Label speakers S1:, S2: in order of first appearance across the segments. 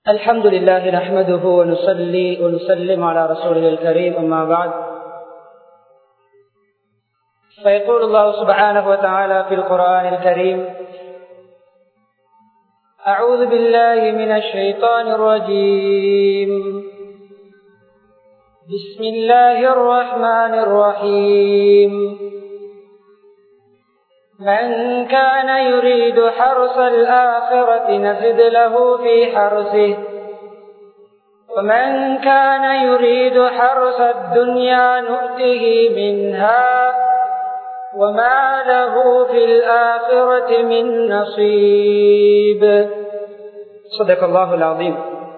S1: الحمد لله نحمده ونصلي ونسلم على رسوله الكريم أما بعد فيقول الله سبحانه وتعالى في القرآن الكريم أعوذ بالله من الشيطان الرجيم بسم الله الرحمن الرحيم من كان يريد حرث الآخرة نزد له في حرثه ومن كان يريد حرث الدنيا نؤته منها وما له في الآخرة من نصيب صدق الله العظيم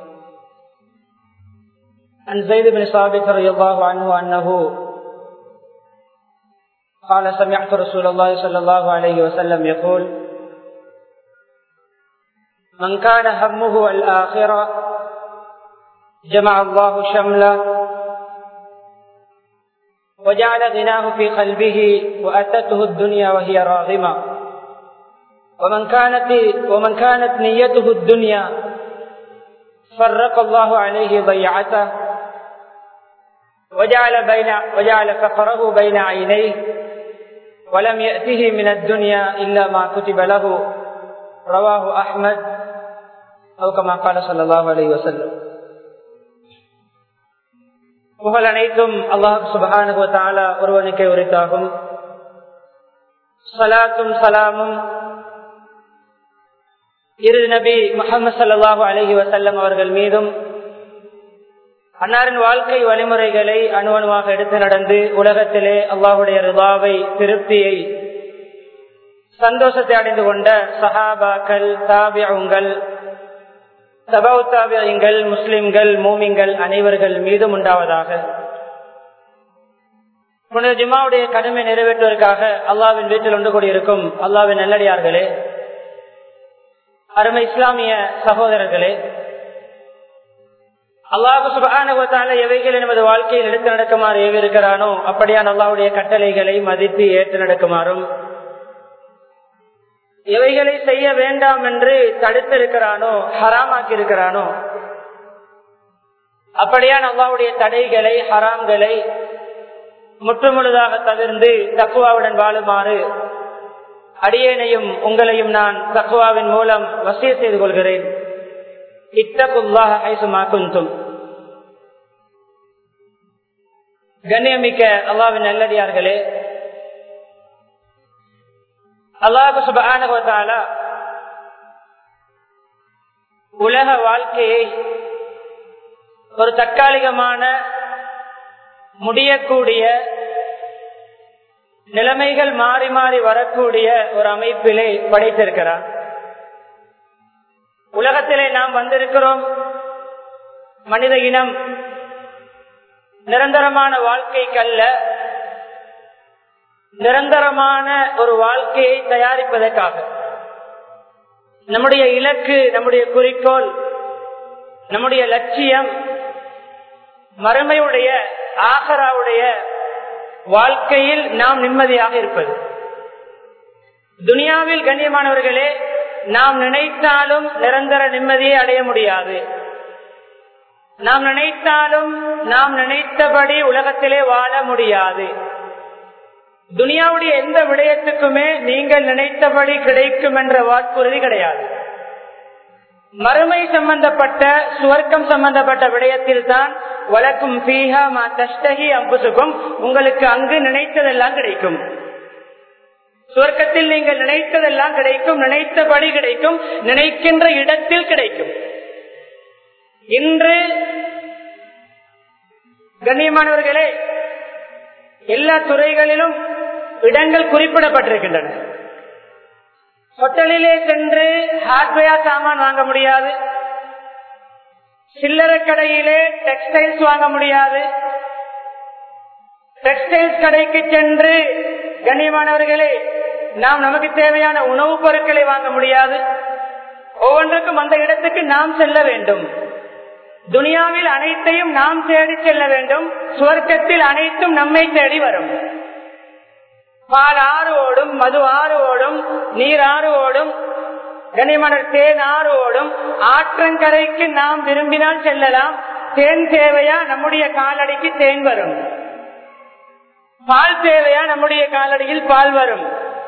S1: عن زيد بن ثابت رضي الله عنه أنه قال سمعت رسول الله صلى الله عليه وسلم يقول من كان همه الآخرة جمع الله شمله وجعل غناه في قلبه وأتته الدنيا وهي راغمة ومن كانت ومن كانت نيته الدنيا فرق الله عليه ضيعته وجعل بين وجعل فقره بين عينيه ولم يأته من الدنيا إلا ما كتب له رواه أحمد أو كما قال صلى الله عليه وسلم புகழ் அனைத்தும் அல்லாஹ் சுபகானுவத்தால ஒருவனுக்கே உரித்தாகும் சலாத்தும் சலாமும் இரு நபி முகமது சல்லாஹூ அலஹி வசல்லம் அவர்கள் மீதும் அன்னாரின் வாழ்க்கை வழிமுறைகளை அணுவணுவாக எடுத்து நடந்து உலகத்திலே அல்லாஹுடைய ரிவாவை திருப்தியை சந்தோஷத்தை அடைந்து கொண்ட சஹாபாக்கள் தாபியங்கள் சபௌத்தாபியங்கள் முஸ்லிம்கள் மூமிங்கள் அனைவர்கள் மீதும் உண்டாவதாக புனித ஜிம்மாவுடைய கடமை நிறைவேற்றுவதற்காக அல்லாவின் வீட்டில் ஒன்று கூடியிருக்கும் அல்லாவின் நல்லடியார்களே அருமை இஸ்லாமிய சகோதரர்களே அல்லாஹு சுபானுவத்தால எவைகள் நமது வாழ்க்கையில் எடுத்து நடக்குமாறு ஏவிருக்கிறானோ அப்படியான் அல்லாவுடைய கட்டளைகளை மதித்து ஏற்று நடக்குமாறும் எவைகளை செய்ய வேண்டாம் என்று தடுத்திருக்கிறானோ ஹராமாக்கி இருக்கிறானோ அப்படியான் அல்லாவுடைய தடைகளை ஹராம்களை முற்றுமுழுதாக தவிர்ந்து தக்குவாவுடன் வாழுமாறு அடியேனையும் உங்களையும் நான் தக்குவாவின் மூலம் வசிய செய்து கொள்கிறேன் இத்தகுல்லாக ஐசுமா குந்தும் கண்ணியமிக்க அல்லாவின் நல்லடியார்களே அல்லாஹு சுபானுவத்தால உலக வாழ்க்கையை ஒரு தற்காலிகமான முடியக்கூடிய நிலைமைகள் மாறி மாறி வரக்கூடிய ஒரு அமைப்பிலே படைத்திருக்கிறார் உலகத்திலே நாம் வந்திருக்கிறோம் மனித இனம் நிரந்தரமான வாழ்க்கைக்கல்ல நிரந்தரமான ஒரு வாழ்க்கையை தயாரிப்பதற்காக நம்முடைய இலக்கு நம்முடைய குறிக்கோள் நம்முடைய லட்சியம் மறுமையுடைய ஆகராவுடைய வாழ்க்கையில் நாம் நிம்மதியாக இருப்பது துனியாவில் கண்ணியமானவர்களே நாம் நினைத்தாலும் நிரந்தர நிம்மதியை அடைய முடியாது நாம் நினைத்தாலும் நாம் நினைத்தபடி உலகத்திலே வாழ முடியாது துனியாவுடைய எந்த விடயத்துக்குமே நீங்கள் நினைத்தபடி கிடைக்கும் என்ற வாக்குறுதி கிடையாது மறுமை சம்பந்தப்பட்ட சுவர்க்கம் சம்பந்தப்பட்ட விடயத்தில் தான் வழக்கும் பீஹா மா தஷ்டகி அம்புசுக்கும் உங்களுக்கு அங்கு நினைத்ததெல்லாம் கிடைக்கும் சுவர்க்கத்தில் நீங்கள் நினைத்ததெல்லாம் கிடைக்கும் நினைத்தபடி கிடைக்கும் நினைக்கின்ற இடத்தில் கிடைக்கும் இன்று கண்ணியமானவர்களே எல்லா துறைகளிலும் இடங்கள் குறிப்பிடப்பட்டிருக்கின்றன ஹோட்டலிலே சென்று ஹார்ட்வேர் சாமான் வாங்க முடியாது சில்லறை கடையிலே டெக்ஸ்டைல்ஸ் வாங்க முடியாது டெக்ஸ்டைல்ஸ் கடைக்கு சென்று கண்ணியமானவர்களே நாம் நமக்கு தேவையான உணவுப் பொருட்களை வாங்க முடியாது ஒவ்வொன்றுக்கும் அந்த இடத்துக்கு நாம் செல்ல வேண்டும் துனியாவில் அனைத்தையும் நாம் தேடி செல்ல வேண்டும் சுவர்க்கத்தில் அனைத்தும் நம்மை தேடி வரும் பால் ஆறு ஓடும் மது ஆறு ஓடும் நீர் ஆறு ஓடும் கனிமணர் தேன் ஆறோடும் ஆற்றங்கரைக்கு நாம் விரும்பினால் செல்லலாம் தேன் தேவையா நம்முடைய காலடிக்கு தேன் வரும் பால் தேவையா நம்முடைய காலடியில் பால் வரும்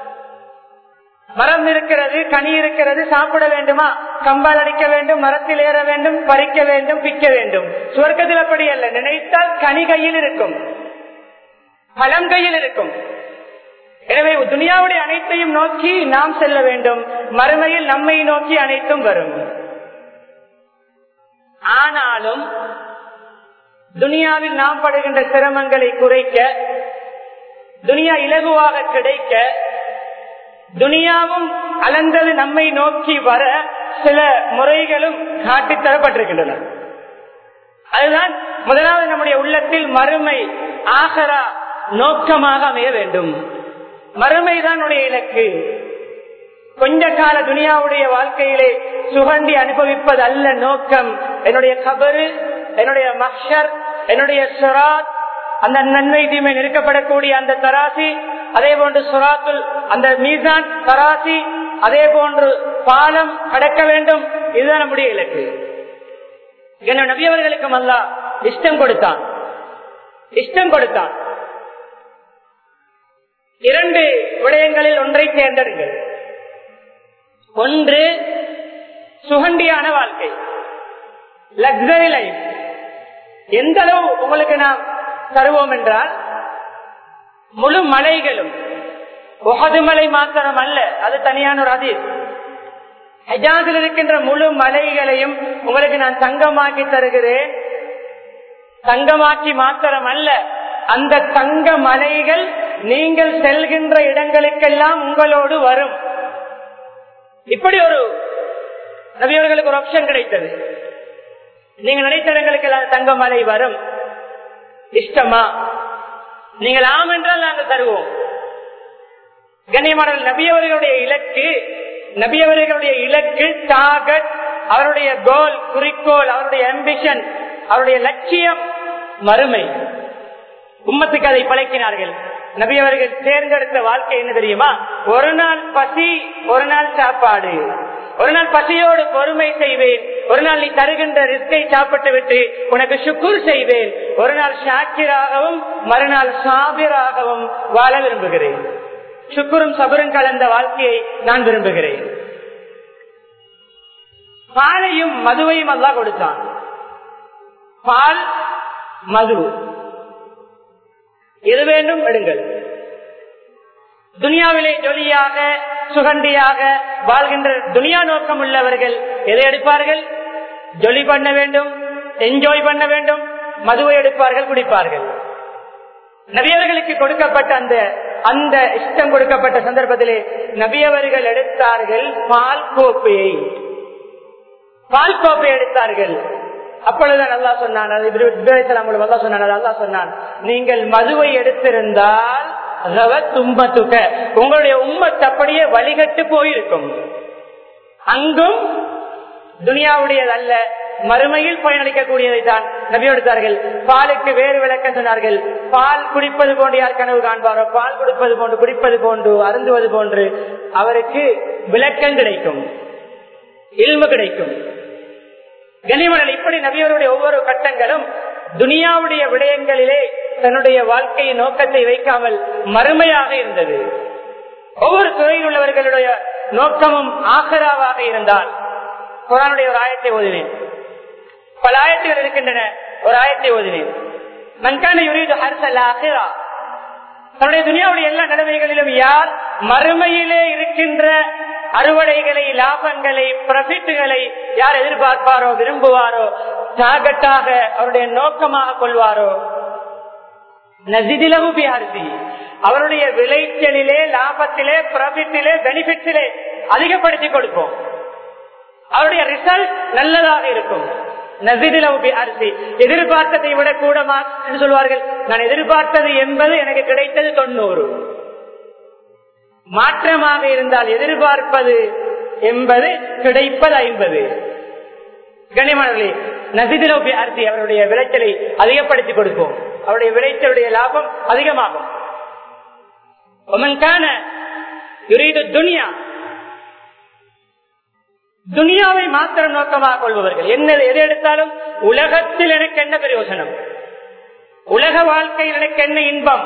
S1: மரம் இருக்கிறது கனி இருக்கிறது சாப்பிட வேண்டுமா கம்பால் அடிக்க வேண்டும் மரத்தில் ஏற வேண்டும் பறிக்க வேண்டும் பிக்க வேண்டும் சுவர்க்கத்தில் அப்படி அல்ல நினைத்தால் கனி கையில் இருக்கும் பழம் கையில் இருக்கும் எனவே துனியாவுடைய அனைத்தையும் நோக்கி நாம் செல்ல வேண்டும் மறுமையில் நம்மை நோக்கி அனைத்தும் வரும் ஆனாலும் துனியாவில் நாம் படுகின்ற சிரமங்களை குறைக்க துனியா இலகுவாக கிடைக்க துனியாவும் அலந்தது நம்மை நோக்கி வர சில முறைகளும் காட்டித் தரப்பட்டிருக்கின்றன அதுதான் முதலாவது நம்முடைய உள்ளத்தில் மறுமை ஆகரா நோக்கமாக அமைய வேண்டும் மறுமைதான் உடைய இலக்கு கொஞ்ச கால துனியாவுடைய வாழ்க்கையிலே சுகண்டி அனுபவிப்பது அல்ல நோக்கம் என்னுடைய கபரு என்னுடைய மக்ஷர் என்னுடைய சுராத் அந்த நன்மை தீமை நிற்கப்படக்கூடிய அந்த தராசி அதே போன்று சுராத்துல் அந்த மீசான் தராசி அதே போன்று பாலம் கடக்க வேண்டும் இதுதான் நம்முடைய இலக்கு என்ன நபியவர்களுக்கும் அல்ல இஷ்டம் கொடுத்தான் இஷ்டம் கொடுத்தான் இரண்டு விடயங்களில் ஒன்றை தேர்ந்தெடுங்கள் ஒன்று சுகண்டியான வாழ்க்கை லக்ஸரி லைஃப் எந்த அளவு உங்களுக்கு நாம் தருவோம் என்றால் முழு மலைகளும் உகது மலை மாத்திரம் அல்ல அது தனியான ஒரு அதீர் ஹஜாஸில் இருக்கின்ற முழு மலைகளையும் உங்களுக்கு நான் தங்கமாக்கி தருகிறேன் தங்கமாக்கி மாத்திரம் அல்ல அந்த தங்க மலைகள் நீங்கள் செல்கின்ற இடங்களுக்கெல்லாம் உங்களோடு வரும் இப்படி ஒரு நபியவர்களுக்கு ஒரு ஆப்ஷன் கிடைத்தது நீங்க நினைத்த இடங்களுக்கெல்லாம் தங்க மலை வரும் இஷ்டமா நீங்கள் ஆம் என்றால் நாங்கள் தருவோம் கண்ணியமான நபியவர்களுடைய இலக்கு நபியவர்களுடைய இலக்கு டார்கெட் அவருடைய கோல் குறிக்கோள் அவருடைய அம்பிஷன் அவருடைய லட்சியம் மறுமை உம்மத்துக்கு அதை பழக்கினார்கள் நபி அவர்கள் தேர்ந்தெடுத்த வாழ்க்கை என்ன தெரியுமா ஒரு நாள் பசி ஒரு நாள் சாப்பாடு ஒரு நாள் பசியோடு பொறுமை செய்வேன் ஒரு நாள் நீ தருகின்ற ரிஸ்கை சாப்பிட்டு விட்டு உனக்கு சுக்குர் செய்வேன் ஒரு நாள் ஷாக்கிராகவும் மறுநாள் சாபிராகவும் வாழ விரும்புகிறேன் சுக்குரும் சபரும் கலந்த வாழ்க்கையை நான் விரும்புகிறேன் பாலையும் மதுவையும் அல்லா கொடுத்தான் பால் மது எது வேண்டும் எடுங்கள் துனியாவிலே ஜொலியாக சுகண்டியாக வாழ்கின்ற துனியா நோக்கம் உள்ளவர்கள் எதை எடுப்பார்கள் ஜொலி பண்ண வேண்டும் என்ஜாய் பண்ண வேண்டும் மதுவை எடுப்பார்கள் குடிப்பார்கள் நபியவர்களுக்கு கொடுக்கப்பட்ட அந்த அந்த இஷ்டம் கொடுக்கப்பட்ட சந்தர்ப்பத்திலே நபியவர்கள் எடுத்தார்கள் பால் கோப்பையை பால் கோப்பை எடுத்தார்கள் அப்பொழுதுதான் அல்லா சொன்னான் அல்லா சொன்னான் அல்லா சொன்னான் நீங்கள் மதுவை எடுத்திருந்தால் தும்பத்துக்க உங்களுடைய உம்மத் அப்படியே வழிகட்டு போயிருக்கும் அங்கும் துனியாவுடையது அல்ல மறுமையில் பயனளிக்கக்கூடியதை தான் நபி எடுத்தார்கள் பாலுக்கு வேறு விளக்கம் சொன்னார்கள் பால் குடிப்பது போன்று யார் கனவு காண்பாரோ பால் குடிப்பது போன்று குடிப்பது போன்று அருந்துவது போன்று அவருக்கு விளக்கம் கிடைக்கும் இல்மு கிடைக்கும் கனிமணல் இப்படி நபியவருடைய ஒவ்வொரு கட்டங்களும் துனியாவுடைய விடயங்களிலே தன்னுடைய வாழ்க்கையின் நோக்கத்தை வைக்காமல் மறுமையாக இருந்தது ஒவ்வொரு துறையில் உள்ளவர்களுடைய நோக்கமும் ஆகராவாக இருந்தால் குரானுடைய ஒரு ஆயத்தை ஓதினேன் பல ஆயத்துகள் இருக்கின்றன ஒரு ஆயத்தை ஓதினேன் மன்கான யுரீது ஹர்சல் ஆகிரா தன்னுடைய துனியாவுடைய எல்லா நிலைமைகளிலும் யார் மறுமையிலே இருக்கின்ற அறுவடைகளை லாபங்களை ப்ரொஃபிட்டுகளை யார் எதிர்பார்ப்பாரோ விரும்புவாரோ டார்கெட்டாக அவருடைய நோக்கமாக கொள்வாரோ நசிதிலவு பியார்த்தி அவருடைய விளைச்சலிலே லாபத்திலே ப்ராஃபிட்டிலே பெனிஃபிட்ஸிலே அதிகப்படுத்தி கொடுப்போம் அவருடைய ரிசல்ட் நல்லதாக இருக்கும் நசிதிலவு அரிசி எதிர்பார்த்ததை விட கூடமா என்று சொல்வார்கள் நான் எதிர்பார்த்தது எண்பது எனக்கு கிடைத்தது தொண்ணூறு மாற்றமாக இருந்தால் எதிர்பார்ப்பது எண்பது கிடைப்பது ஐம்பது கனிமணர்களே நசிதிலோபி அரிசி அவருடைய விளைச்சலை அதிகப்படுத்தி கொடுப்போம் அவருடைய விளைச்சலுடைய லாபம் அதிகமாகும் ஒமன்கான யுரீது துனியா துனியாவை மாத்திரம் நோக்கமாக கொள்பவர்கள் என்ன எதை எடுத்தாலும் உலகத்தில் எனக்கு என்ன பிரயோசனம் உலக வாழ்க்கையில் எனக்கு என்ன இன்பம்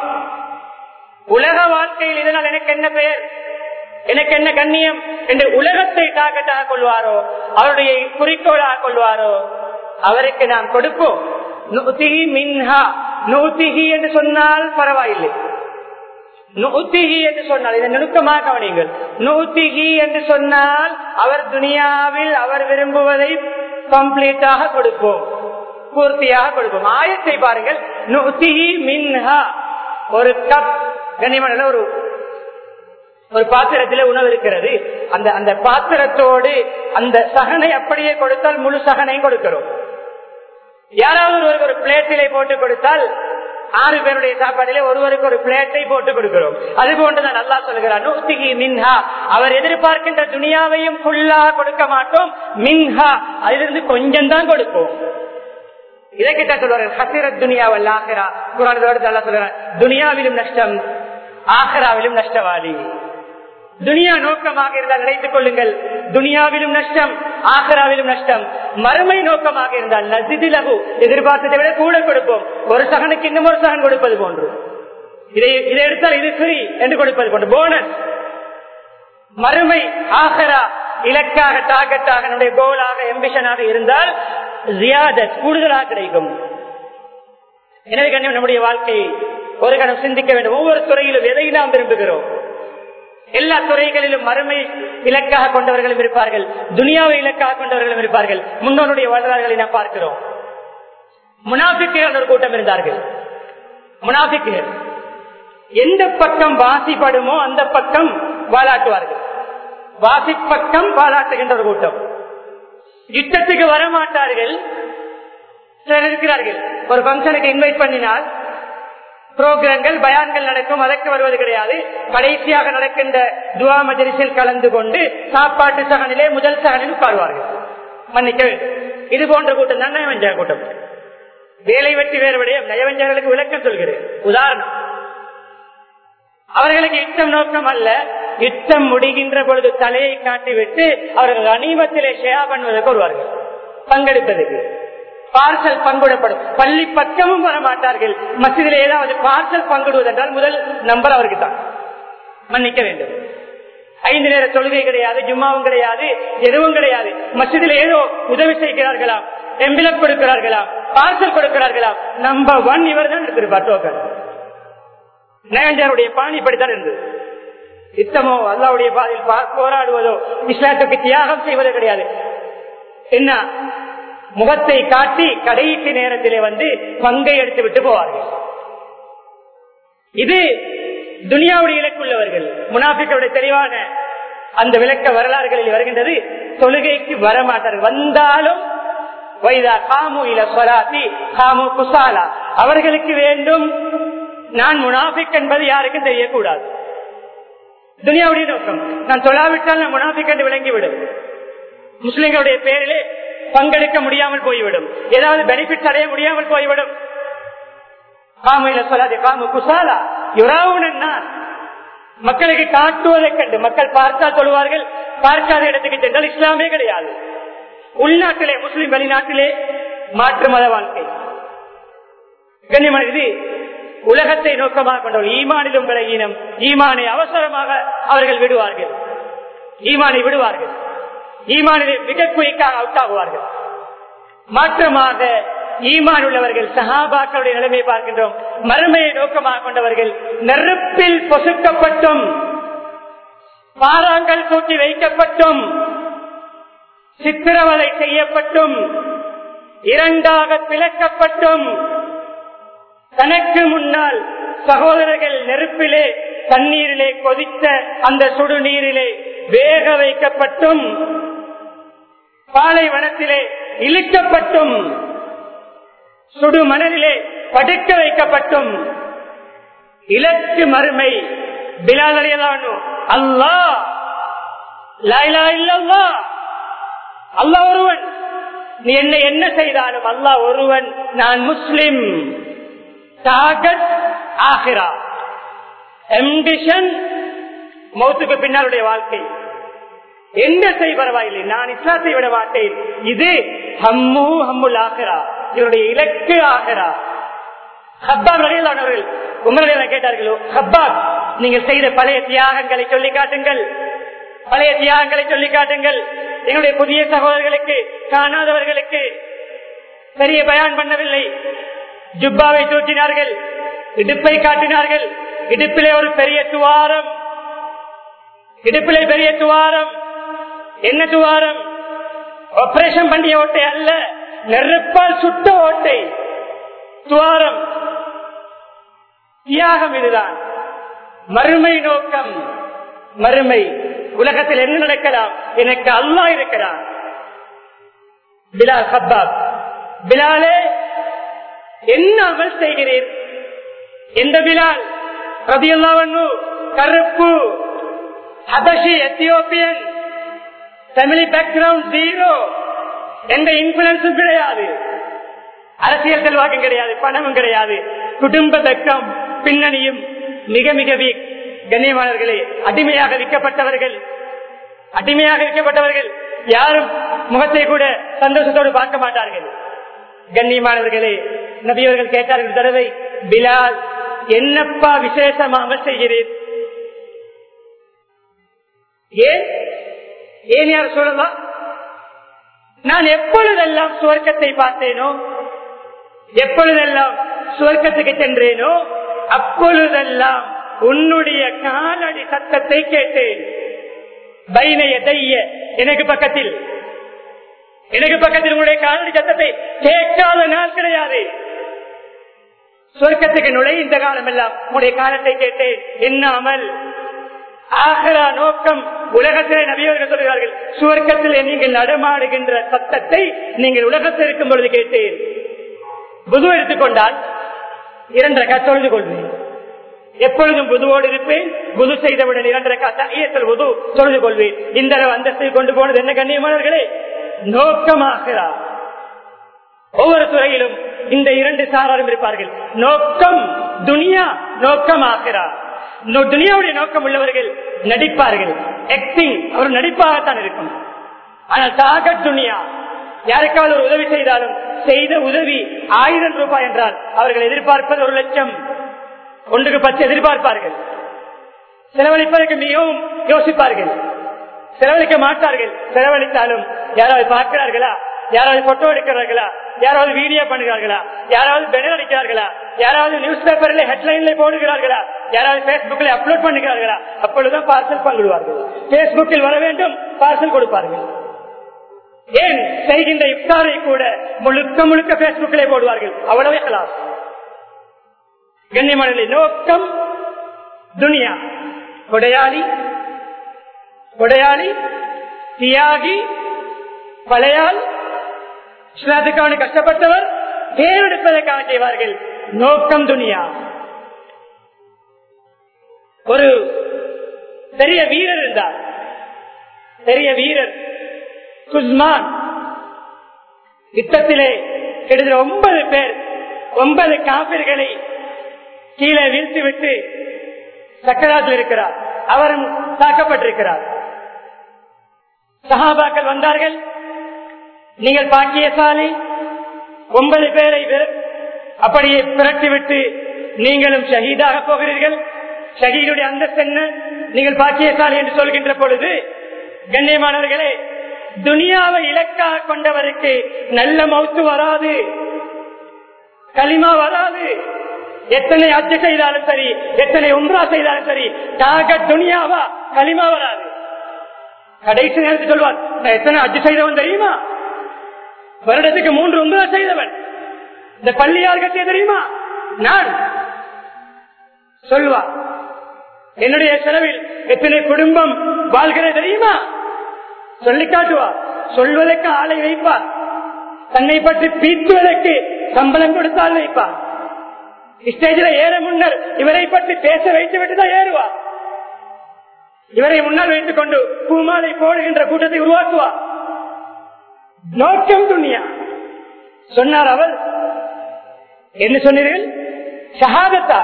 S1: உலக வாழ்க்கையில் இதனால் எனக்கு என்ன பெயர் எனக்கு என்ன கண்ணியம் என்று உலகத்தை டாக்கட்டாக கொள்வாரோ அவருடைய குறிக்கோளாக கொள்வாரோ அவருக்கு நாம் கொடுப்போம் நுத்திஹி மின்ஹா நூத்திஹி என்று சொன்னால் பரவாயில்லை நூத்திகி என்று சொன்னால் இதை நுணுக்கமாக கவனிங்கள் நூத்திகி என்று சொன்னால் அவர் துனியாவில் அவர் விரும்புவதை கம்ப்ளீட்டாக கொடுப்போம் பூர்த்தியாக கொடுப்போம் ஆயத்தை பாருங்கள் நுத்திகி மின்ஹா ஒரு கப் கனிமணல ஒரு ஒரு பாத்திரத்தில் உணவு இருக்கிறது அந்த அந்த பாத்திரத்தோடு அந்த சகனை அப்படியே கொடுத்தால் முழு சகனையும் கொடுக்கிறோம் யாராவது ஒருவருக்கு ஒரு பிளேட்டிலே போட்டு கொடுத்தால் ஆறு பேருடைய சாப்பாட்டிலே ஒருவருக்கு ஒரு பிளேட்டை போட்டு கொடுக்கிறோம் அது போன்றுதான் நல்லா சொல்கிறார் நூத்திகி மின்ஹா அவர் எதிர்பார்க்கின்ற துணியாவையும் ஃபுல்லாக கொடுக்க மாட்டோம் மின்ஹா அதிலிருந்து கொஞ்சம் தான் கொடுப்போம் இதைக்கிட்ட சொல்வார்கள் ஹசிரத் துனியாவல் ஆஹரா குரான் நல்லா சொல்கிறார் துனியாவிலும் நஷ்டம் ஆஹராவிலும் நஷ்டவாளி துனியா நோக்கமாக இருந்தால் நினைத்துக் கொள்ளுங்கள் துனியாவிலும் நஷ்டம் ஆகராவிலும் நஷ்டம் மறுமை நோக்கமாக இருந்தால் நசிதிலகு எதிர்பார்த்ததை விட கூட கொடுப்போம் ஒரு சகனுக்கு இன்னும் ஒரு சகன் கொடுப்பது போன்று இதை இதை எடுத்தால் இது ஃப்ரீ என்று கொடுப்பது போன்று போனஸ் மறுமை ஆகரா இலக்காக டார்கெட்டாக நம்முடைய கோலாக எம்பிஷனாக இருந்தால் ஜியாதத் கூடுதலாக கிடைக்கும் எனவே கண்ணியம் நம்முடைய வாழ்க்கையை ஒரு கணம் சிந்திக்க வேண்டும் ஒவ்வொரு துறையிலும் எதை நாம் விரும்புகிறோம் எல்லா துறைகளிலும் மறுமை இலக்காக கொண்டவர்களும் இருப்பார்கள் துனியாவை இலக்காக கொண்டவர்களும் இருப்பார்கள் முன்னோருடைய வரலாறுகளை நாம் பார்க்கிறோம் முனாபிக்குகள் ஒரு கூட்டம் இருந்தார்கள் முனாபிக்குகள் எந்த பக்கம் வாசிப்படுமோ அந்த பக்கம் வாலாட்டுவார்கள் வாசி பக்கம் வாலாட்டுகின்ற ஒரு கூட்டம் யுத்தத்துக்கு வரமாட்டார்கள் சிலர் இருக்கிறார்கள் ஒரு பங்கனுக்கு இன்வைட் பண்ணினால் புரோகிராம்கள் பயான்கள் நடக்கும் அதற்கு வருவது கிடையாது கடைசியாக நடக்கின்ற துவா மஜரிசில் கலந்து கொண்டு சாப்பாட்டு சகனிலே முதல் சகனில் உட்காருவார்கள் மன்னிக்க வேண்டும் இது போன்ற கூட்டம் தான் நயவஞ்சக கூட்டம் வேலை வெட்டி வேறு விடயம் நயவஞ்சகர்களுக்கு விளக்கம் சொல்கிறேன் உதாரணம் அவர்களுக்கு யுத்தம் நோக்கம் அல்ல யுத்தம் முடிகின்ற பொழுது தலையை காட்டிவிட்டு அவர்கள் அநீமத்திலே ஷேயா பண்ணுவதற்கு வருவார்கள் பங்கெடுப்பதற்கு பார்சல் பங்குடப்படும் பள்ளி பக்கமும் வர மாட்டார்கள் மசிதில் ஏதாவது பார்சல் பங்கிடுவதென்றால் முதல் நம்பர் அவருக்கு தான் மன்னிக்க வேண்டும் ஐந்து நேர தொழுகை கிடையாது ஜும்மாவும் கிடையாது எதுவும் கிடையாது மசிதில் ஏதோ உதவி செய்கிறார்களாம் எம்பிலப் கொடுக்கிறார்களாம் பார்சல் கொடுக்கிறார்களாம் நம்பர் ஒன் இவர் தான் எடுத்திருப்பார் டோக்கன் நயஞ்சருடைய பாணி இப்படித்தான் இருந்தது யுத்தமோ அல்லாவுடைய பாதையில் போராடுவதோ இஸ்லாத்துக்கு தியாகம் செய்வதோ கிடையாது என்ன முகத்தை காட்டி கடைசி நேரத்திலே வந்து பங்கை எடுத்து விட்டு போவார்கள் இது துனியாவுடைய இலக்குள்ளவர்கள் முனாபிக்களுடைய தெளிவான அந்த விளக்க வரலாறுகளில் வருகின்றது தொழுகைக்கு வரமாட்டார்கள் வந்தாலும் வைதா காமு இல சொலாத்தி காமு குசாலா அவர்களுக்கு வேண்டும் நான் முனாபிக் என்பது யாருக்கும் தெரியக்கூடாது துனியாவுடைய நோக்கம் நான் தொழாவிட்டால் நான் முனாபிக் என்று விளங்கிவிடும் முஸ்லிம்களுடைய பேரிலே பங்கெடுக்க முடியாமல் போய்விடும் ஏதாவது பெனிஃபிட் அடைய முடியாமல் போய்விடும் காமையில சொல்லாது காமு குசாலா யுராவுனா மக்களுக்கு காட்டுவதை கண்டு மக்கள் பார்த்தால் சொல்லுவார்கள் பார்க்காத இடத்துக்கு சென்றால் இஸ்லாமே கிடையாது உள்நாட்டிலே முஸ்லிம் வெளிநாட்டிலே மாற்று மத வாழ்க்கை கண்ணியமான இது உலகத்தை நோக்கமாக கொண்டவர்கள் ஈமானிலும் விலகினம் ஈமானை அவசரமாக அவர்கள் விடுவார்கள் ஈமானை விடுவார்கள் ஈமானிலே மிக குயிக்காக அவுட் ஆகுவார்கள் மாற்றமாக ஈமான் உள்ளவர்கள் சஹாபாக்களுடைய நிலைமை பார்க்கின்றோம் மறுமையை நோக்கமாக கொண்டவர்கள் நெருப்பில் பொசுக்கப்பட்டும் பாறாங்கள் தூக்கி வைக்கப்பட்டும் சித்திரவதை செய்யப்பட்டும் இரண்டாக பிளக்கப்பட்டும் தனக்கு முன்னால் சகோதரர்கள் நெருப்பிலே தண்ணீரிலே கொதித்த அந்த சுடுநீரிலே வேக வைக்கப்பட்டும் பாலைவனத்திலே இழுக்கப்பட்டும் சுடு மணலிலே படுக்க வைக்கப்பட்டும் இலக்கு மறுமை பிலால் அலியலானு அல்லா லாயிலா இல்லல்லா அல்லா ஒருவன் நீ என்ன என்ன செய்தாலும் அல்லாஹ் ஒருவன் நான் முஸ்லிம் டாகட் ஆகிறா எம்பிஷன் மௌத்துக்கு பின்னாலுடைய வாழ்க்கை எந்த செய் பரவாயில்லை நான் இஸ்லாத்தை விட மாட்டேன் இது ஹம்மு ஹம்முல் ஆகிறா இவருடைய இலக்கு ஆகிறா ஹப்பாப் வகையிலானவர்கள் உங்களிடம் கேட்டார்களோ ஹப்பாப் நீங்கள் செய்த பழைய தியாகங்களை சொல்லி காட்டுங்கள் பழைய தியாகங்களை சொல்லி காட்டுங்கள் எங்களுடைய புதிய சகோதரர்களுக்கு காணாதவர்களுக்கு பெரிய பயான் பண்ணவில்லை ஜுப்பாவை தூக்கினார்கள் இடுப்பை காட்டினார்கள் இடுப்பிலே ஒரு பெரிய துவாரம் இடுப்பிலே பெரிய துவாரம் என்ன துவாரம் ஆபரேஷன் பண்ணிய ஓட்டை அல்ல நெருப்பால் சுட்ட ஓட்டை துவாரம் தியாகம் இதுதான் மறுமை நோக்கம் மறுமை உலகத்தில் என்ன நடக்கலாம் எனக்கு அல்லா இருக்கிறான் பிலால் ஹப்பாப் பிலாலே என்ன அமல் செய்கிறீர் எந்த பிலால் ரதியல்லாவண்ணு கருப்பு ஹபஷி எத்தியோப்பியன் ஃபேமிலி பேக்ரவுண்ட் ஜீரோ எந்த இன்ஃபுளுன்ஸும் கிடையாது அரசியல் செல்வாக்கும் கிடையாது பணமும் கிடையாது குடும்ப வெக்கம் பின்னணியும் மிக மிக வீக் கண்ணியமானவர்களே அடிமையாக விற்கப்பட்டவர்கள் அடிமையாக விற்கப்பட்டவர்கள் யாரும் முகத்தை கூட சந்தோஷத்தோடு பார்க்க மாட்டார்கள் கண்ணியமானவர்களே நபியவர்கள் கேட்டார்கள் தடவை பிலால் என்னப்பா விசேஷமா அமல் செய்கிறேன் ஏன் ஏன் யார் சொல்லலாம் நான் எப்பொழுதெல்லாம் சுவர்க்கத்தை பார்த்தேனோ எப்பொழுதெல்லாம் சுவர்க்கத்துக்கு சென்றேனோ அப்பொழுதெல்லாம் உன்னுடைய காலடி சத்தத்தை கேட்டேன் பைனைய தைய எனக்கு பக்கத்தில் எனக்கு பக்கத்தில் உங்களுடைய காலடி சத்தத்தை கேட்காத நாள் கிடையாது சொர்க்கத்துக்கு நுழை இந்த காலம் எல்லாம் உங்களுடைய காலத்தை கேட்டேன் என்னாமல் ஆகரா நோக்கம் உலகத்திலே நபியவர்கள் சொல்கிறார்கள் சுவர்க்கத்திலே நீங்கள் நடமாடுகின்ற சத்தத்தை நீங்கள் உலகத்தில் இருக்கும் பொழுது கேட்டேன் புது எடுத்துக்கொண்டால் இரண்டரை தொழுது கொள்வேன் எப்பொழுதும் புதுவோடு இருப்பேன் புது செய்தவுடன் இரண்டரை காத்தல் புது தொழுது கொள்வேன் இந்த அளவு அந்தஸ்தை கொண்டு போனது என்ன கண்ணியமானவர்களே நோக்கமாகிறா ஒவ்வொரு துறையிலும் இந்த இரண்டு சாராரும் இருப்பார்கள் நோக்கம் துனியா நோக்கமாகிறா துனியாவுடைய நோக்கம் உள்ளவர்கள் நடிப்பார்கள் ஆக்டிங் அவர் நடிப்பாகத்தான் இருக்கும் ஆனால் தாக துனியா யாருக்காவது ஒரு உதவி செய்தாலும் செய்த உதவி ஆயிரம் ரூபாய் என்றால் அவர்கள் எதிர்பார்ப்பது ஒரு லட்சம் ஒன்றுக்கு பத்து எதிர்பார்ப்பார்கள் செலவழிப்பதற்கு மிகவும் யோசிப்பார்கள் செலவழிக்க மாட்டார்கள் செலவழித்தாலும் யாராவது பார்க்கிறார்களா யாராவது போட்டோ எடுக்கிறார்களா யாராவது வீடியோ பண்ணுகிறார்களா யாராவது பெனர் அடிக்கிறார்களா யாராவது நியூஸ் பேப்பர்ல ஹெட்லைன்ல போடுகிறார்களா யாராவது பேஸ்புக்ல அப்லோட் பண்ணுகிறார்களா அப்பொழுதுதான் பார்சல் பங்கிடுவார்கள் பேஸ்புக்கில் வர வேண்டும் பார்சல் கொடுப்பார்கள் ஏன் செய்கின்ற இப்தாரை கூட முழுக்க முழுக்க பேஸ்புக்கிலே போடுவார்கள் அவ்வளவே கலாஸ் கண்ணியமான நோக்கம் துனியா கொடையாளி கொடையாளி தியாகி பழையால் இஸ்லாத்துக்கான கஷ்டப்பட்டவர் பேரெடுப்பதற்காக செய்வார்கள் நோக்கம் துனியா ஒரு பெரிய வீரர் இருந்தார் பெரிய வீரர் குஸ்மான் யுத்தத்திலே கிட்டத்தட்ட ஒன்பது பேர் ஒன்பது காப்பிர்களை கீழே வீழ்த்தி விட்டு சக்கராத்தில் இருக்கிறார் அவரும் தாக்கப்பட்டிருக்கிறார் சகாபாக்கள் வந்தார்கள் நீங்கள் பாக்கியசாலி ஒன்பது பேரை அப்படியே விரட்டிவிட்டு நீங்களும் ஷஹீதாக போகிறீர்கள் ஷஹீதுடைய அந்தஸ்து என்ன நீங்கள் பாக்கியசாலி என்று சொல்கின்ற பொழுது கண்ணியமானவர்களே துனியாவை இலக்காக கொண்டவருக்கு நல்ல மௌத்து வராது களிமா வராது எத்தனை அச்சு செய்தாலும் சரி எத்தனை உம்ரா செய்தாலும் சரி தாக துனியாவா களிமா வராது கடைசி நேரத்தில் சொல்வார் நான் எத்தனை அச்சு செய்தவன் தெரியுமா வருடத்துக்கு மூன்று உம்ரா செய்தவன் இந்த பள்ளி யார் கட்டிய தெரியுமா நான் சொல்வார் என்னுடைய செலவில் எத்தனை குடும்பம் வாழ்கிற தெரியுமா சொல்லி காட்டுவார் சொல்வதற்கு ஆளை வைப்பார் தன்னை பற்றி பீத்துவதற்கு சம்பளம் கொடுத்தால் வைப்பார் ஸ்டேஜில் ஏற முன்னர் இவரை பற்றி பேச வைத்து விட்டுதான் ஏறுவார் இவரை முன்னால் வைத்துக் கொண்டு பூமாலை போடுகின்ற கூட்டத்தை உருவாக்குவார் நோக்கம் துணியா சொன்னார் அவர் என்ன சொன்னீர்கள் ஷஹாதத்தா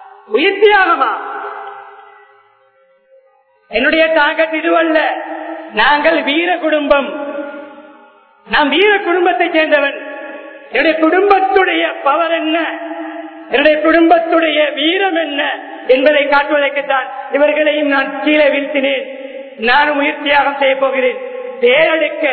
S1: உயிர் தியாகமா என்னுடைய டார்கெட் இதுவல்ல நாங்கள் வீர குடும்பம் நாம் வீர குடும்பத்தை சேர்ந்தவன் என்னுடைய குடும்பத்துடைய பவர் என்ன என்னுடைய குடும்பத்துடைய வீரம் என்ன என்பதை காட்டுவதற்குத்தான் இவர்களையும் நான் கீழே வீழ்த்தினேன் நானும் உயிர் தியாகம் செய்ய போகிறேன் பேரெடுக்க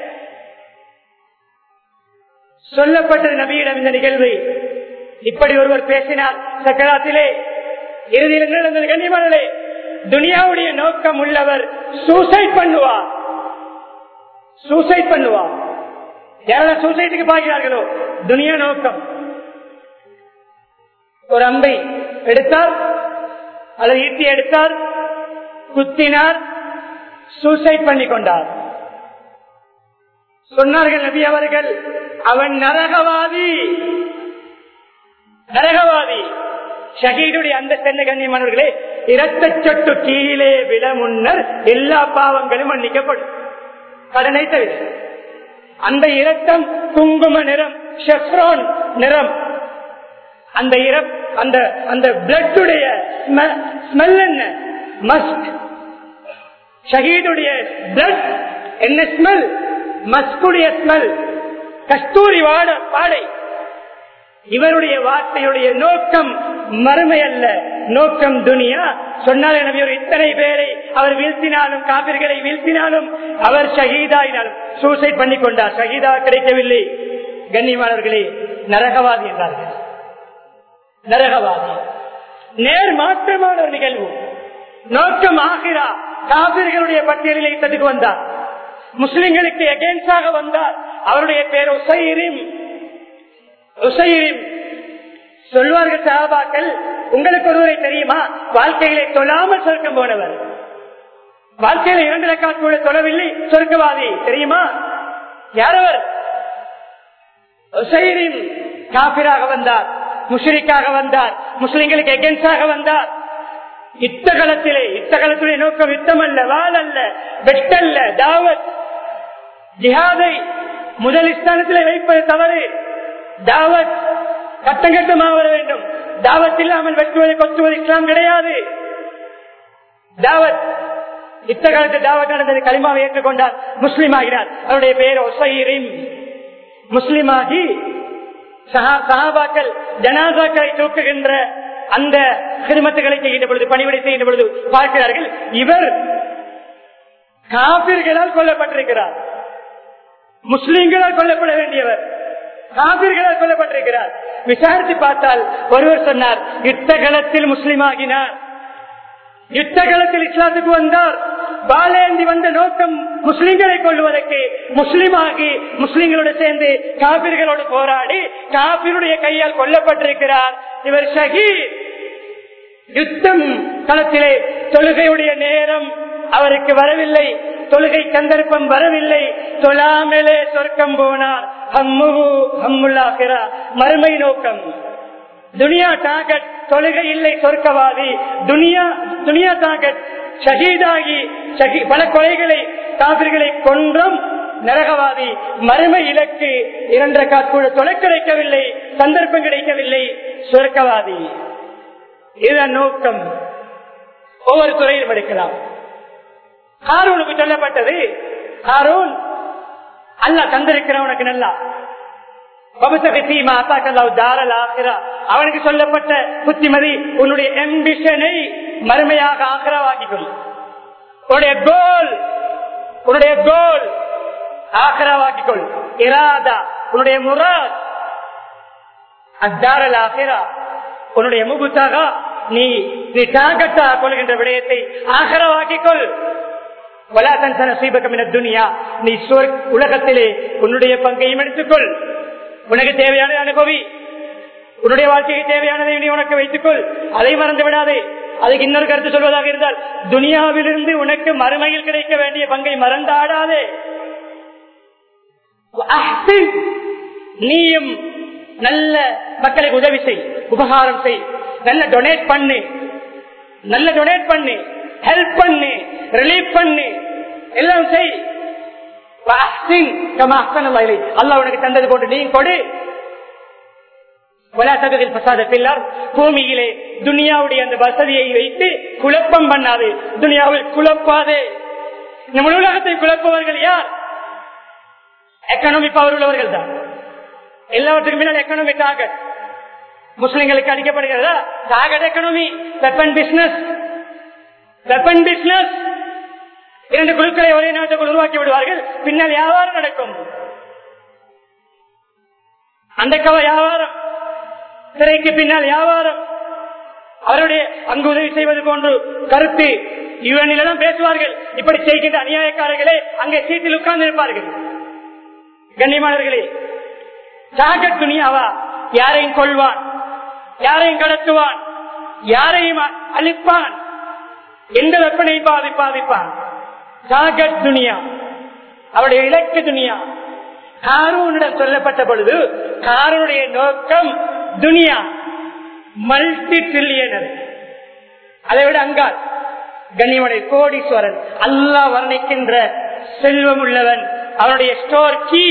S1: சொல்லப்பட்டது நபியிடம் இந்த நிகழ்வு இப்படி ஒருவர் பேசினார் சக்கராத்திலே இறுதியில் நடந்தது கண்ணியமானே துனியாவுடைய நோக்கம் உள்ளவர் சூசைட் பண்ணுவார் சூசைட் பண்ணுவார் யாரெல்லாம் சூசைட்டுக்கு பார்க்கிறார்களோ துனியா நோக்கம் ஒரு அம்பை எடுத்தார் அல்லது ஈட்டி எடுத்தார் குத்தினார் சூசைட் பண்ணி கொண்டார் சொன்னார்கள் நபி அவர்கள் அவன் நரகவாதி நரகவாதி ஷஹீதுடைய அந்த சென்ன கண்ணியமானவர்களே இரத்த சொட்டு கீழே விட முன்னர் எல்லா பாவங்களும் மன்னிக்கப்படும் கடனை தவிர அந்த இரத்தம் குங்கும நிறம் ஷெஃப்ரான் நிறம் அந்த இரம் அந்த அந்த பிளட்டுடைய ஸ்மெல் என்ன மஸ்க் ஷஹீதுடைய பிளட் என்ன ஸ்மெல் மஸ்குடைய ஸ்மெல் கஸ்தூரி வாட பாடை இவருடைய வார்த்தையுடைய நோக்கம் மறுமை அல்ல நோக்கம் துனியா சொன்னால் எனவே ஒரு இத்தனை பேரை அவர் வீழ்த்தினாலும் காவிர்களை வீழ்த்தினாலும் அவர் ஷஹீதாயினாலும் சூசைட் பண்ணி கொண்டார் ஷஹீதா கிடைக்கவில்லை கண்ணியமானவர்களே நரகவாதி என்றார்கள் நரகவாதி நேர் மாற்றமான ஒரு நிகழ்வு நோக்கம் ஆகிறா காவிர்களுடைய பட்டியலில் இட்டதுக்கு வந்தார் முஸ்லிம்களுக்கு எகேன்ஸ்டாக வந்தார் அவருடைய பேர் உசைரிம் உசைரிம் சொல்வார்கள் சகாபாக்கள் உங்களுக்கு ஒருவரை தெரியுமா வாழ்க்கையிலே தொழாமல் சொர்க்கம் போனவர் வாழ்க்கையில இரண்டு ரெக்கார்ட் கூட தொழவில்லை சொர்க்கவாதி தெரியுமா யாரவர் உசைரிம் காபிராக வந்தார் முஷ்ரிக்காக வந்தார் முஸ்லிம்களுக்கு எகென்ஸ்டாக வந்தார் யுத்தகலத்திலே யுத்தகலத்துடைய நோக்கம் யுத்தம் அல்ல வால் அல்ல வெட்டல்ல தாவத் ஜிஹாதை முதல் ஸ்தானத்தில் வைப்பது தவறு தாவத் கட்டம் கட்டமாக வர வேண்டும் தாவத் இல்லாமல் வெட்டுவது கொத்துவது இஸ்லாம் கிடையாது தாவத் யுத்த காலத்து தாவத் நடந்தது களிமாவை ஏற்றுக்கொண்டார் முஸ்லீம் ஆகிறார் அவருடைய பெயர் ஒசைரிம் முஸ்லிமாகி சஹாபாக்கள் ஜனாசாக்களை தூக்குகின்ற அந்த சிறுமத்துகளை செய்கின்ற பொழுது பணிவிடை செய்கின்ற பொழுது பார்க்கிறார்கள் இவர் காபிர்களால் கொல்லப்பட்டிருக்கிறார் முஸ்லிம்களால் கொல்லப்பட வேண்டியவர் காபிர்களால் கொல்லப்பட்டிருக்கிறார் விசாரித்து பார்த்தால் ஒருவர் சொன்னார் யுத்த களத்தில் முஸ்லிம் ஆகினார் யுத்த களத்தில் இஸ்லாத்துக்கு வந்தார் பாலேந்தி வந்த நோக்கம் முஸ்லிம்களை கொள்வதற்கு முஸ்லிமாகி முஸ்லிம்களோடு சேர்ந்து காபிர்களோடு போராடி காபிருடைய கையால் கொல்லப்பட்டிருக்கிறார் இவர் ஷஹீத் யுத்தம் களத்திலே தொழுகையுடைய நேரம் அவருக்கு வரவில்லை தொழுகை சந்தர்ப்பம் வரவில்லை தொழாமலே சொர்க்கம் போனார் ஹம்முஹு ஹம்முல்லாஹிரா மறுமை நோக்கம் துனியா டாகட் தொழுகை இல்லை சொர்க்கவாதி துனியா துனியா டாகட் ஷஹீதாகி பல கொலைகளை காவிர்களை கொன்றும் நரகவாதி மறுமை இலக்கு இரண்டரை காக்கூட தொலை கிடைக்கவில்லை சந்தர்ப்பம் கிடைக்கவில்லை சுரக்கவாதி இதுதான் நோக்கம் ஒவ்வொரு துறையிலும் எடுக்கலாம் ஹாரூனுக்கு சொல்லப்பட்டது ஹாரூன் அல்ல தந்திருக்கிறவனுக்கு நல்லா அவனுக்கு சொல்லப்பட்ட புத்திமதி உன்னுடைய எம்பிஷனை மறுமையாக ஆக்கிரவாக்கிக்கொள் உன்னுடைய கோல் உன்னுடைய கோல் ஆக்கிரவாக்கிக்கொள் இராதா உன்னுடைய முராத் அத்தாரல் ஆகிரா உன்னுடைய முகுத்தாக நீ நீ டாகட்டா கொள்கின்ற விடயத்தை ஆகரவாக்கிக்கொள் துனியா நீ உலகத்திலே உன்னுடைய பங்கையும் எடுத்துக்கொள் உனக்கு தேவையானதை அனுபவி உன்னுடைய வாழ்க்கைக்கு தேவையானதை நீ உனக்கு வைத்துக்கொள் அதை மறந்து விடாதே அதுக்கு இன்னொரு கருத்து சொல்வதாக இருந்தால் துனியாவிலிருந்து உனக்கு மறுமையில் கிடைக்க வேண்டிய பங்கை மறந்தாடாதே நீயும் நல்ல மக்களுக்கு உதவி செய் உபகாரம் செய் நல்ல டொனேட் பண்ணு நல்ல டொனேட் பண்ணு ஹெல்ப் பண்ணு ரிலீஃப் பண்ணு எல்லாம் செய் அல்லா உனக்கு தந்தது போட்டு நீ கொடு பூமியிலே துனியாவுடைய அந்த வசதியை வைத்து குழப்பம் பண்ணாது துனியாவில் குழப்பாதே இந்த முழு உலகத்தை குழப்பவர்கள் யார் எக்கனாமி பவர் உள்ளவர்கள் தான் எல்லாவற்றுக்கும் பின்னால் எக்கனாமி டார்கெட் முஸ்லிம்களுக்கு அடிக்கப்படுகிறதா target economy weapon business weapon business இரண்டு குழுக்களை ஒரே நாட்டுக்குள் உருவாக்கி விடுவார்கள் பின்னால் வியாபாரம் நடக்கும் அந்த கவ வியாபாரம் திரைக்கு பின்னால் வியாபாரம் அவருடைய அங்கு உதவி செய்வது போன்று கருத்து யுவனிலும் பேசுவார்கள் இப்படி செய்கின்ற அநியாயக்காரர்களே அங்கே சீட்டில் உட்கார்ந்து இருப்பார்கள் கண்ணியமானவர்களே ஜாகத் துணியாவா யாரையும் கொள்வான் யாரையும் கடத்துவான் யாரையும் அ- அழிப்பான் எந்த வெப்பனை பாதி பாதிப்பான் ஜாகத் துனியா அவருடைய இலக்கு துனியா காரூனிடம் சொல்லப்பட்ட பொழுது காரனுடைய நோக்கம் துனியா மல்டி ட்ரில்லியனர் அதை விட அங்கால் கண்ணியமுடைய கோடீஸ்வரன் அல்லாஹ் வர்ணிக்கின்ற செல்வம் உள்ளவன் அவனுடைய ஸ்டோர் கீ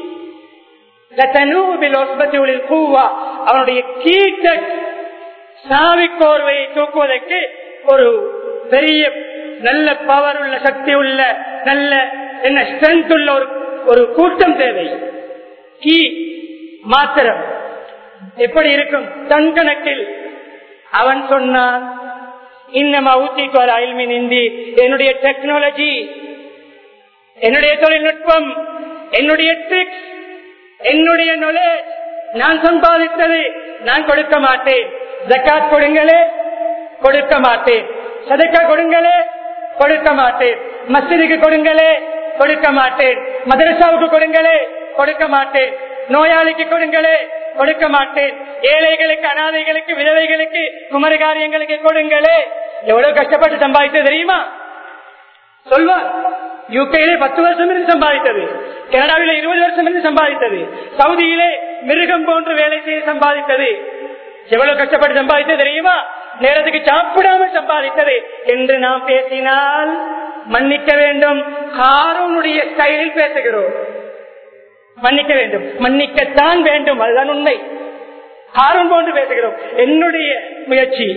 S1: அவனுடைய கீட்டக் சாவி கோர்வையை தூக்குவதற்கு ஒரு பெரிய நல்ல பவர் உள்ள சக்தி உள்ள நல்ல என்ன ஸ்ட்ரென்த் உள்ள ஒரு ஒரு கூட்டம் தேவை கீ மாத்திரம் எப்படி இருக்கும் டன் கணக்கில் அவன் சொன்னான் இன்னமா ஊத்திக்கு வர அயல்மின் இந்தி என்னுடைய டெக்னாலஜி என்னுடைய தொழில்நுட்பம் என்னுடைய ட்ரிக்ஸ் என்னுடைய knowledge, நான் சம்பாதித்தது நான் கொடுக்க மாட்டேன் ஜக்காத் கொடுங்களே கொடுக்க மாட்டேன் சதக்கா கொடுங்களே கொடுக்க மாட்டேன் மஸ்ஜிதுக்கு கொடுங்களே கொடுக்க மாட்டேன் மதரசாவுக்கு கொடுங்களே கொடுக்க மாட்டேன் நோயாளிக்கு கொடுங்களே கொடுக்க மாட்டேன் ஏழைகளுக்கு அனாதைகளுக்கு விதவைகளுக்கு குமரகாரியங்களுக்கு கொடுங்களே எவ்வளவு கஷ்டப்பட்டு சம்பாதித்தது தெரியுமா சொல்வார் யூகேயிலே பத்து வருஷம் இருந்து சம்பாதித்தது கனடாவிலே இருபது வருஷம் இருந்து சம்பாதித்தது சவுதியிலே மிருகம் போன்று வேலை செய்து சம்பாதித்தது எவ்வளவு கஷ்டப்பட்டு சம்பாதித்தது தெரியுமா நேரத்துக்கு சாப்பிடாமல் சம்பாதித்தது என்று நாம் பேசினால் மன்னிக்க வேண்டும் காரூனுடைய ஸ்டைலில் பேசுகிறோம் மன்னிக்க வேண்டும் மன்னிக்கத்தான் வேண்டும் அதுதான் உண்மை காரூன் போன்று பேசுகிறோம் என்னுடைய முயற்சி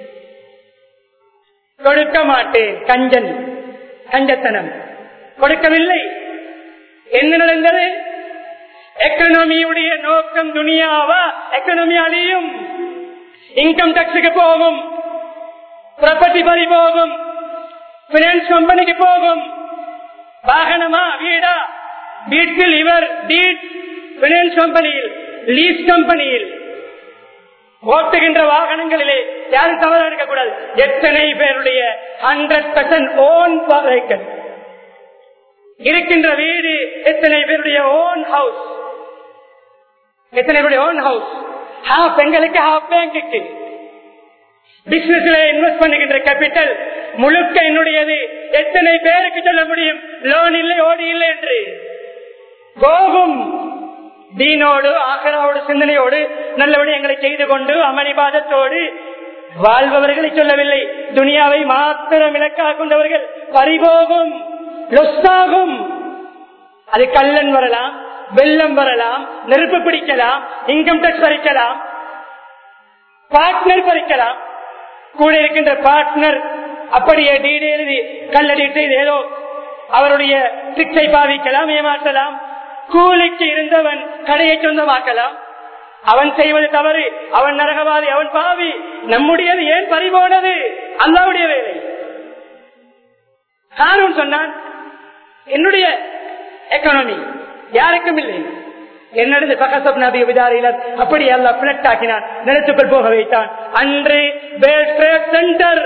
S1: கொடுக்க மாட்டேன் கஞ்சன் கஞ்சத்தனம் கொடுக்கவில்லை என்ன நடந்தது எக்கனாமியுடைய நோக்கம் துணியாவா எக்கனாமி அழியும் இன்கம் டாக்ஸுக்கு போகும் ப்ராப்பர்ட்டி பறி போகும் பினான்ஸ் கம்பெனிக்கு போகும் வாகனமா வீடா வீட்டில் இவர் டீட் பினான்ஸ் கம்பெனியில் லீஸ் கம்பெனியில் ஓட்டுகின்ற வாகனங்களிலே யாரும் தவறு எடுக்கக்கூடாது எத்தனை பேருடைய ஹண்ட்ரட் பர்சன்ட் ஓன் வெஹிக்கல் இருக்கின்ற வீடு எத்தனை பேருடைய ஓன் ஹவுஸ் எத்தனை பேருடைய ஓன் ஹவுஸ் ஹாஃப் எங்களுக்கு ஹாஃப் பேங்குக்கு பிசினஸ்ல இன்வெஸ்ட் பண்ணுகின்ற கேபிட்டல் முழுக்க என்னுடையது எத்தனை பேருக்கு சொல்ல முடியும் லோன் இல்லை ஓடி இல்லை என்று போகும் தீனோடு ஆகராவோடு சிந்தனையோடு நல்லபடி எங்களை செய்து கொண்டு அமளிபாதத்தோடு வாழ்பவர்களை சொல்லவில்லை துனியாவை மாத்திரம் இலக்காக கொண்டவர்கள் பறிபோகும் லொஸ்ஸாகும் அது கல்லன் வரலாம் வெள்ளம் வரலாம் நெருப்பு பிடிக்கலாம் இன்கம் டேக்ஸ் பறிக்கலாம் பார்ட்னர் பறிக்கலாம் கூட இருக்கின்ற பார்ட்னர் அப்படியே டீடு எழுதி கல்லடிட்டு இது ஏதோ அவருடைய ட்ரிக்ஸை பாவிக்கலாம் ஏமாற்றலாம் கூலிக்கு இருந்தவன் கடையை சொந்தமாக்கலாம் அவன் செய்வது தவறு அவன் நரகவாதி அவன் பாவி நம்முடையது ஏன் பறிபோனது அல்லாவுடைய வேலை காரணம் சொன்னான் என்னுடைய எக்கானமி யாருக்கும் இல்லை என்னது பகசப் நபி விதாரியினர் அப்படி அல்ல பிளட் ஆக்கினான் நிலத்துக்குள் போக வைத்தான் அன்று சென்டர்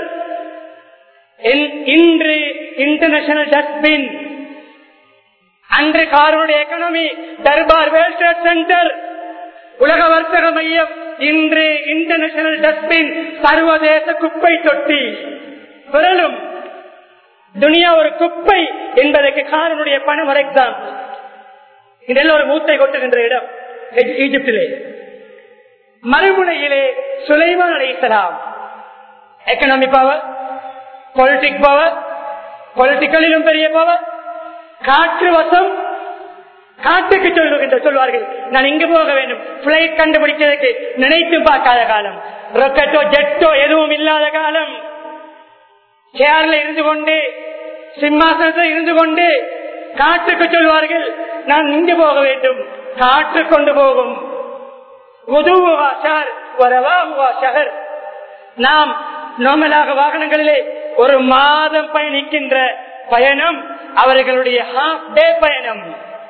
S1: இன்று இன்டர்நேஷனல் டஸ்ட்பின் அன்று காரனுடைய எக்கனாமி தர்பார் வேல் ட்ரேட் சென்டர் உலக வர்த்தக மையம் இன்று இன்டர்நேஷனல் டஸ்ட்பின் சர்வதேச குப்பை தொட்டி பிறலும் துனியா ஒரு குப்பை என்பதற்கு காரனுடைய பணம் ஒரு எக்ஸாம்பிள் இதெல்லாம் ஒரு மூத்தை கொட்டுகின்ற இடம் ஈஜிப்டிலே மறுமுனையிலே சுலைமான் அடைசலாம் எக்கனாமி பவர் பொலிட்டிக் பவர் பொலிட்டிக்கலிலும் பெரிய பவர் காற்று வசம் காட்டுக்கு சொல்லுகின்ற சொல்வார்கள் நான் இங்கு போக வேண்டும் பிளைட் கண்டுபிடிச்சதற்கு நினைத்து பார்க்காத காலம் ரொக்கெட்டோ ஜெட்டோ எதுவும் இல்லாத காலம் சேர்ல இருந்து கொண்டு சிம்மாசனத்தில் இருந்து கொண்டு காட்டுக்கு சொல்வார்கள் நான் இங்கு போக வேண்டும் காட்டு கொண்டு போகும் உதுவா ஷஹர், வரவாஹுவா ஷஹர். நாம் நோமலாக வாகனங்களிலே ஒரு மாதம் பயணிக்கின்ற பயணம் அவர்களுடைய ஹாஃப் டே பயணம்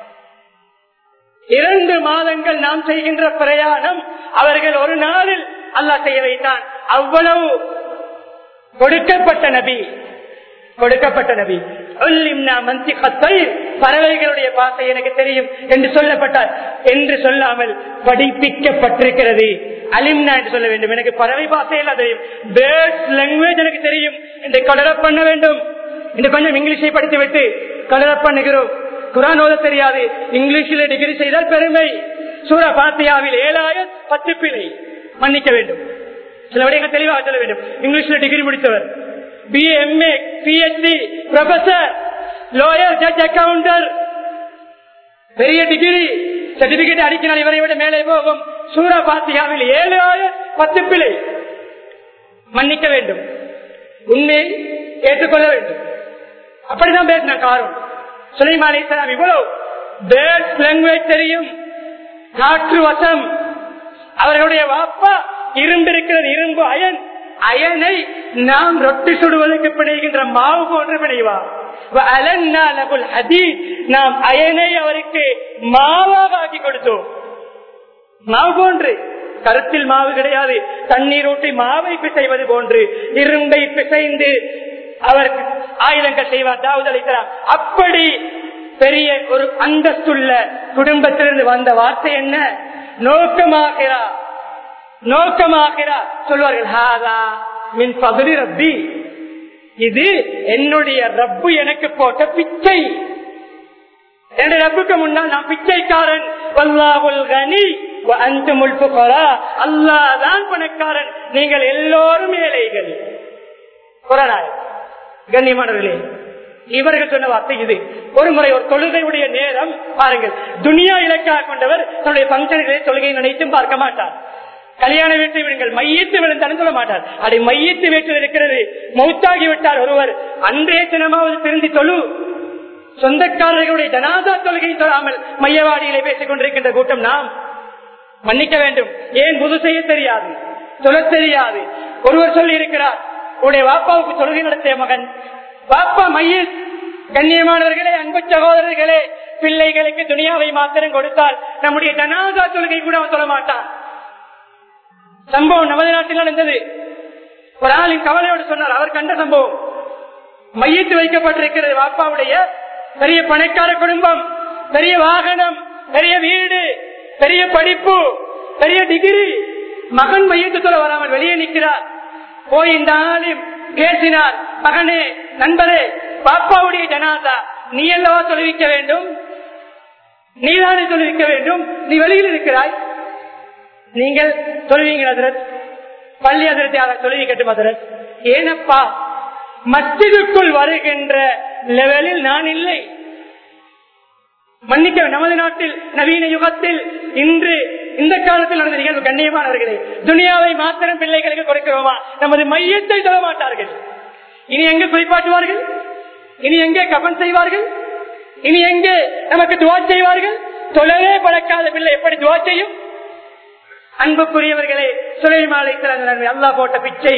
S1: இரண்டு மாதங்கள் நாம் செய்கின்ற பிரயாணம் அவர்கள் ஒரு நாளில் அல்லாஹ் செய்ய வைத்தான் அவ்வளவு கொடுக்கப்பட்ட நபி கொடுக்கப்பட்ட நபி உல்லிம்னா மந்திகத்தை பறவைகளுடைய பாசை எனக்கு தெரியும் என்று சொல்லப்பட்டார் என்று சொல்லாமல் படிப்பிக்கப்பட்டிருக்கிறது அலிம்னா என்று சொல்ல வேண்டும் எனக்கு பறவை பாசையெல்லாம் தெரியும் பேர்ட்ஸ் லாங்குவேஜ் எனக்கு தெரியும் என்று கடலப் பண்ண வேண்டும் இந்த கொஞ்சம் இங்கிலீஷை படித்துவிட்டு கடலப் பண்ணுகிறோம் குரான் ஓத தெரியாது இங்கிலீஷில் டிகிரி செய்தால் பெருமை சூரா பாத்தியாவில் ஏழாயிரம் பத்து பிழை மன்னிக்க வேண்டும் சில விடயங்கள் தெளிவாக சொல்ல வேண்டும் இங்கிலீஷ்ல டிகிரி முடித்தவர் BA MA PhD professor lawyer judge accountant பெரிய டிகிரி சர்டிபிகேட் அடிக்கினால் இவரை விட மேலே போகும் சூரா பாத்தியாவில் ஏழு ஆயிரம் பத்து பிழை மன்னிக்க வேண்டும் உண்மையை ஏற்றுக்கொள்ள வேண்டும் அப்படிதான் பேசின காரும் சுலைமா அலிஸ்லாம் இவ்வளவு பேர்ட்ஸ் லாங்குவேஜ் தெரியும் காற்று வசம் அவர்களுடைய வாப்பா இரும்பு இருக்கிறது இரும்பு அயன் அயனை நாம் ரொட்டி சுடுவதற்கு பிணைகின்ற மாவு போன்று பிணைவா வஅலன்னா லகுல் ஹதீத். நாம் அயனை அவருக்கு மாவாக ஆக்கி கொடுத்தோம் மாவு போன்று கருத்தில் மாவு கிடையாது தண்ணீர் ஊற்றி மாவை பிசைவது போன்று இரும்பை பிசைந்து அவர் ஆயுதங்கள் செய்வார் தாவூத் அளிக்கிறார் அப்படி பெரிய ஒரு அந்தஸ்துள்ள குடும்பத்திலிருந்து வந்த வார்த்தை என்ன நோக்கமாகிறா நோக்கமாகிறா சொல்வார்கள் ஹாதா மின் பகுதி ரப்பி இது என்னுடைய ரப்பு எனக்கு போட்ட பிச்சை என்னுடைய ரப்புக்கு முன்னால் நான் பிச்சைக்காரன் வல்லாஹுல் கனி வ அன்துமுல் ஃபுகரா அல்லாஹ் தான் பணக்காரன் நீங்கள் எல்லோரும் ஏழைகள் குரானாய் கண்ணியமானவர்களே இவர்கள் சொன்ன வார்த்தை இது ஒரு முறை ஒரு தொழுகையுடைய நேரம் பாருங்கள் துனியா இலக்காக கொண்டவர் தன்னுடைய பங்கன்களை தொழுகையை நினைத்தும் பார்க்க மாட்டார் கல்யாண வீட்டை விடுங்கள் மையத்து விழுந்தாலும் சொல்ல மாட்டார் அதை மையத்து வீட்டில் இருக்கிறது மௌத்தாகி விட்டார் ஒருவர் அன்றைய தினமாவது திருந்தி தொழு சொந்தக்காரர்களுடைய ஜனாதா தொழுகை தொழாமல் மையவாடியிலே பேசிக் கொண்டிருக்கின்ற கூட்டம் நாம் மன்னிக்க வேண்டும் ஏன் புது செய்ய தெரியாது சொல்ல தெரியாது ஒருவர் சொல்லி இருக்கிறார் உடைய வாப்பாவுக்கு தொழுகை நடத்திய மகன் பாப்பா மையில் கண்ணியமானவர்களே அன்பு சகோதரர்களே பிள்ளைகளுக்கு துணியாவை மாத்திரம் கொடுத்தால் நம்முடைய ஜனாதா தொழுகை கூட அவன் சொல்ல மாட்டான் சம்பவம் நமது நாட்டில் நடந்தது ஒரு ஆளின் கவலையோடு சொன்னார் அவர் கண்ட சம்பவம் மையத்து வைக்கப்பட்டிருக்கிறது வாப்பாவுடைய பெரிய பணக்கார குடும்பம் பெரிய வாகனம் பெரிய வீடு பெரிய படிப்பு பெரிய டிகிரி மகன் மையத்துக்குள்ள வராமல் வெளியே நிற்கிறார் போய் இந்த ஆளும் பேசினார் மகனே நண்பரே பாப்பாவுடைய ஜனாதா நீ அல்லவா தொழுவிக்க வேண்டும் நீதானே தொழுவிக்க வேண்டும் நீ வெளியில் இருக்கிறாய் நீங்கள் தொழுவீங்க அதிரத் பள்ளி அதிரத்தியாக தொழுவிக்கட்டும் அதிரத் ஏனப்பா மஸ்ஜிதுக்குள் வருகின்ற லெவலில் நான் இல்லை மன்னிக்க நமது நாட்டில் நவீன யுகத்தில் இன்று இந்த காலத்தில் நடந்த நிகழ்வு கண்ணியமானவர்களே துனியாவை மாத்திரம் பிள்ளைகளுக்கு கொடுக்கிறோமா நமது மையத்தை சொல்ல மாட்டார்கள் இனி எங்கே குறிப்பாட்டுவார்கள் இனி எங்கே கபன் செய்வார்கள் இனி எங்கே நமக்கு துவா செய்வார்கள் தொழவே பழக்காத பிள்ளை எப்படி துவா செய்யும் அன்புக்குரியவர்களே சுலைமாலை அல்லா போட்ட பிச்சை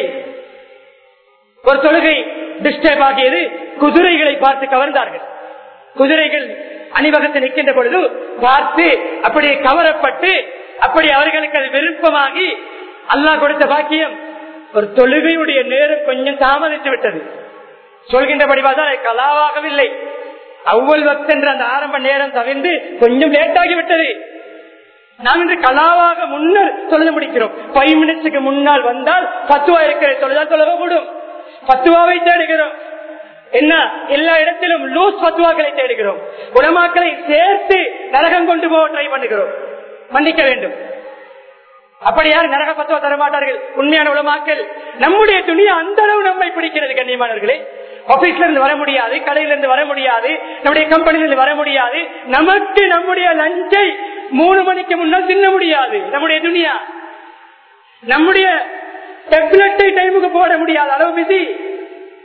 S1: ஒரு தொழுகை டிஸ்டர்ப் ஆகியது குதிரைகளை பார்த்து கவர்ந்தார்கள் குதிரைகள் அணிவகத்தில் நிற்கின்ற பொழுது பார்த்து அப்படியே கவரப்பட்டு அப்படி அவர்களுக்கு அது விருப்பமாகி அல்லாஹ் கொடுத்த பாக்கியம் ஒரு தொழுகையுடைய நேரம் கொஞ்சம் தாமதித்து விட்டது சொல்கின்றபடி பார்த்தா அது கலாவாகவில்லை அவ்வளவு வக்த் என்ற அந்த ஆரம்ப நேரம் தவிர்ந்து கொஞ்சம் லேட் ஆகிவிட்டது நாம் இன்று கலாவாக முன்னர் தொழுது முடிக்கிறோம் ஃபைவ் மினிட்ஸுக்கு முன்னால் வந்தால் பத்துவா இருக்கிற தொழுதா தொழுக கூடும் பத்துவாவை தேடுகிறோம் என்ன எல்லா இடத்திலும் லூஸ் பத்துவாக்களை தேடுகிறோம் உலமாக்களை சேர்த்து நரகம் கொண்டு போக ட்ரை பண்ணுகிறோம் மன்னிக்க வேண்டும் அப்படி யார் நரக பத்துவா தர மாட்டார்கள் உண்மையான உலமாக்கள் நம்முடைய துணியை அந்த அளவு நம்மை பிடிக்கிறது கண்ணியமானவர்களே ஆபீஸ்ல இருந்து வர முடியாது கடையில இருந்து வர முடியாது நம்முடைய கம்பெனில இருந்து வர முடியாது நமக்கு நம்முடைய லஞ்சை மூணு மணிக்கு முன்னால் தின்ன முடியாது நம்முடைய துணியா நம்முடைய டெப்லெட்டை டைமுக்கு போட முடியாத அளவு பிசி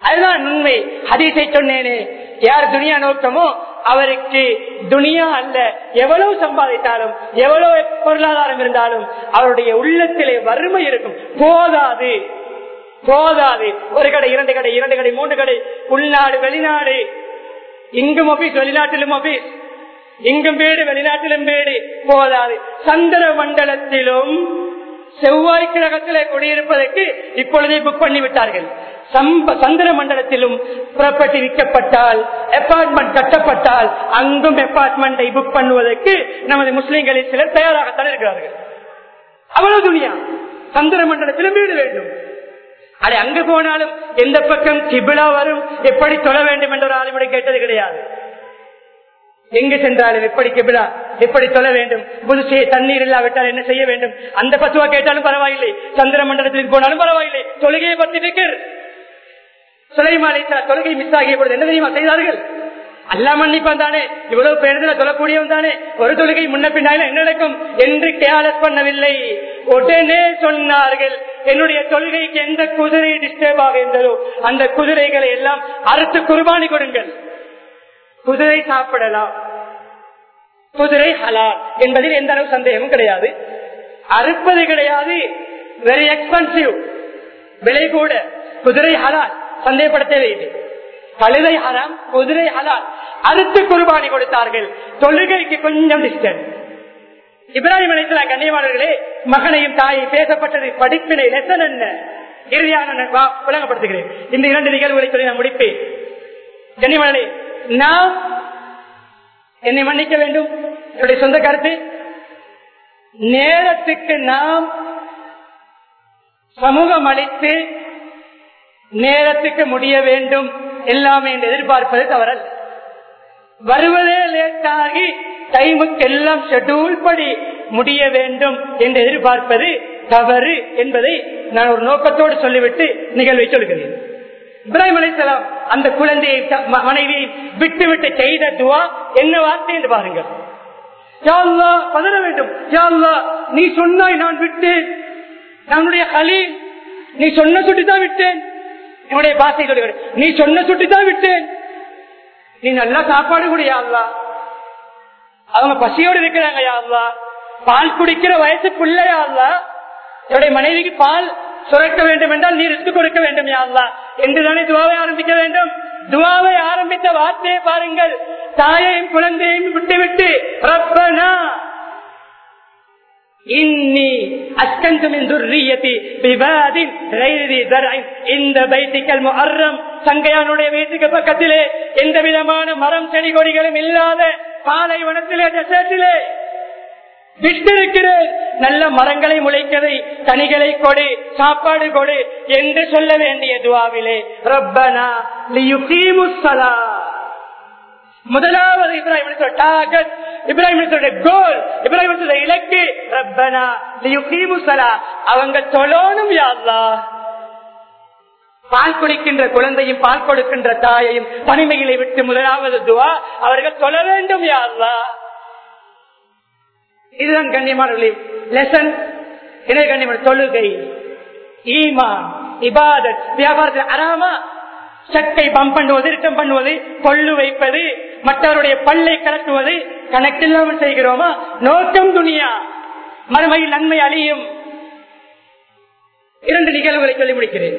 S1: அதுதான் உண்மை ஹதீஸை சொன்னேனே யார் துனியா நோக்கமோ அவருக்கு துனியா அல்ல எவ்வளவு சம்பாதித்தாலும் எவ்வளவு பொருளாதாரம் இருந்தாலும் அவருடைய உள்ளத்திலே வறுமை இருக்கும் போதாது போதாது ஒரு கடை இரண்டு கடை இரண்டு கடை மூன்று கடை உள்நாடு வெளிநாடு இங்கும் ஆபீஸ் வெளிநாட்டிலும் ஆபீஸ் இங்கும் வீடு வெளிநாட்டிலும் வீடு போதாது சந்திர மண்டலத்திலும் செவ்வாய் கிரகத்திலே குடியிருப்பதற்கு இப்பொழுதே புக் பண்ணி விட்டார்கள் சம்ப- சந்திர மண்டலத்திலும் ப்ராப்பர்ட்டி விற்கப்பட்டால் அபார்ட்மெண்ட் கட்டப்பட்டால் அங்கும் அபார்ட்மெண்டை புக் பண்ணுவதற்கு நமது முஸ்லிம்களில் சிலர் தயாராகத்தான் இருக்கிறார்கள் அவ்வளவு துணியா சந்திர மண்டலத்திலும் வீடு வேண்டும் அடே அங்கு போனாலும் எந்த பக்கம் கிபிலா வரும் எப்படி தொழ வேண்டும் என்ற ஒரு ஆளுமுறை கேட்டது கிடையாது எங்கு சென்றாலும் எப்படி கிபிலா எப்படி தொழ வேண்டும் புதுசே தண்ணீர் இல்லாவிட்டால் என்ன செய்ய வேண்டும் அந்த பத்துவா கேட்டாலும் பரவாயில்லை சந்திர மண்டலத்திற்கு போனாலும் பரவாயில்லை தொழுகையை பத்தி நிற்கிற சுலைமாலை தொழுகை மிஸ் ஆகிய பொழுது என்ன தெரியுமா செய்தார்கள் அல்லா மன்னிப்பான் தானே இவ்வளவு பேருந்துல சொல்லக்கூடியவன் தானே ஒரு தொழுகை முன்ன பின்னால என்ன நடக்கும் என்று கேலஸ் பண்ணவில்லை உடனே சொன்னார்கள் என்னுடைய தொழுகைக்கு எந்த குதிரை டிஸ்டர்ப் ஆக இருந்ததோ அந்த குதிரைகளை எல்லாம் அறுத்து குர்பானி கொடுங்கள் குதிரை சாப்பிடலாம் குதிரை ஹலால் என்பதில் எந்த அளவு சந்தேகமும் கிடையாது அறுப்பது கிடையாது வெரி எக்ஸ்பென்சிவ் விலை கூட குதிரை ஹலால் சந்தேகப்பட தேவையில்லை கழுதை ஹராம் குதிரை ஹலால் அறுத்து குர்பானி கொடுத்தார்கள் தொழுகைக்கு கொஞ்சம் டிஸ்டன்ஸ் இப்ராஹிம் அலைத்தலா கண்ணியமானவர்களே மகனையும் தாயை பேசப்பட்டது படிப்பினை லெசன் என்ன இறுதியாக நான் வா- விளங்கப்படுத்துகிறேன் இந்த இரண்டு நிகழ்வுகளை சொல்லி நான் முடிப்பேன் கண்ணியமானே நாம் என்னை மன்னிக்க வேண்டும் என்னுடைய சொந்த கருத்து நேரத்துக்கு நாம் சமூகம் அளித்து நேரத்துக்கு முடிய வேண்டும் எல்லாமே என்று எதிர்பார்ப்பது தவறல்ல வருவதே லேட்டாகி டைமுக்கு எல்லாம் ஷெட்யூல் படி முடிய வேண்டும் என்று எதிர்பார்ப்பது தவறு என்பதை நான் ஒரு நோக்கத்தோடு சொல்லிவிட்டு நிகழ்வை சொல்கிறேன் இப்ராஹிம் அலைசலாம் அந்த குழந்தையை த- ம- மனைவியை விட்டு விட்டு செய்த துவா என்ன வார்த்தை என்று பாருங்கள் யா அல்லாஹ், பதற வேண்டும் யா அல்லாஹ், நீ சொன்னாய் நான் விட்டேன் நம்முடைய கலீல் நீ சொன்ன சுட்டிதான் விட்டேன் என்னுடைய பாசை சொல்லுகிறேன் நீ சொன்ன சுட்டிதான் விட்டேன் நீ நல்லா சாப்பாடு கூட யா அல்லாஹ். அவங்க பசியோடு இருக்கிறாங்க யா அல்லாஹ். பால் குடிக்கிற வயசு பிள்ளையா அல்லா என்னுடைய மனைவிக்கு பால் சுரக்க வேண்டும் என்றால் நீ ரிஸ்க் கொடுக்க வேண்டும் யா அல்லாஹ் என்றுதானே துவாவை ஆரம்பிக்க வேண்டும் துவாவை ஆரம்பித்த வார்த்தையை பாருங்கள் தாயையும் குழந்தையும் விட்டுவிட்டு ரப்பனா இன்னி அஸ்கந்து மின் துர்ரியதி பிவாதின் கைரி தர்ஐன் இந்த பைத்திக்கல் முஹர்ரம் சங்கையானுடைய வீட்டுக்கு பக்கத்திலே எந்த விதமான மரம் செடி கொடிகளும் இல்லாத பாலைவனத்திலே டெசர்ட்டிலே விட்டிருக்கிறேன் நல்ல மரங்களை முளைக்கதை கனிகளை கொடு சாப்பாடு கொடு என்று சொல்ல வேண்டிய துவாவிலே ரப்பனா லியுகீமுஸ்ஸலா முதலாவது Ibrahim target Ibrahim goal Ibrahim இலக்கு ரப்பனா லியுகீமுஸ்ஸலா அவங்க தொழணும் யா அல்லாஹ் பால் குடிக்கின்ற குழந்தையும் பால் கொடுக்கின்ற தாயையும் தனிமைகளை விட்டு முதலாவது துவா அவர்கள் சொல்ல வேண்டும் யா அல்லாஹ் இதுதான் கண்ணியமானவர்களே லெசன் இணை கண்ணியமான தொழுகை ஈமா இபாதத் வியாபாரத்தில் அறாமா சட்டை பம்ப் பண்ணுவது ரிட்டம் பண்ணுவது கொள்ளு வைப்பது மற்றவருடைய பல்லை கலட்டுவது கணக்கில்லாமல் செய்கிறோமா நோக்கம் துணியா மறுமையில் நன்மை அழியும் இரண்டு நிகழ்வுகளை சொல்லி முடிக்கிறேன்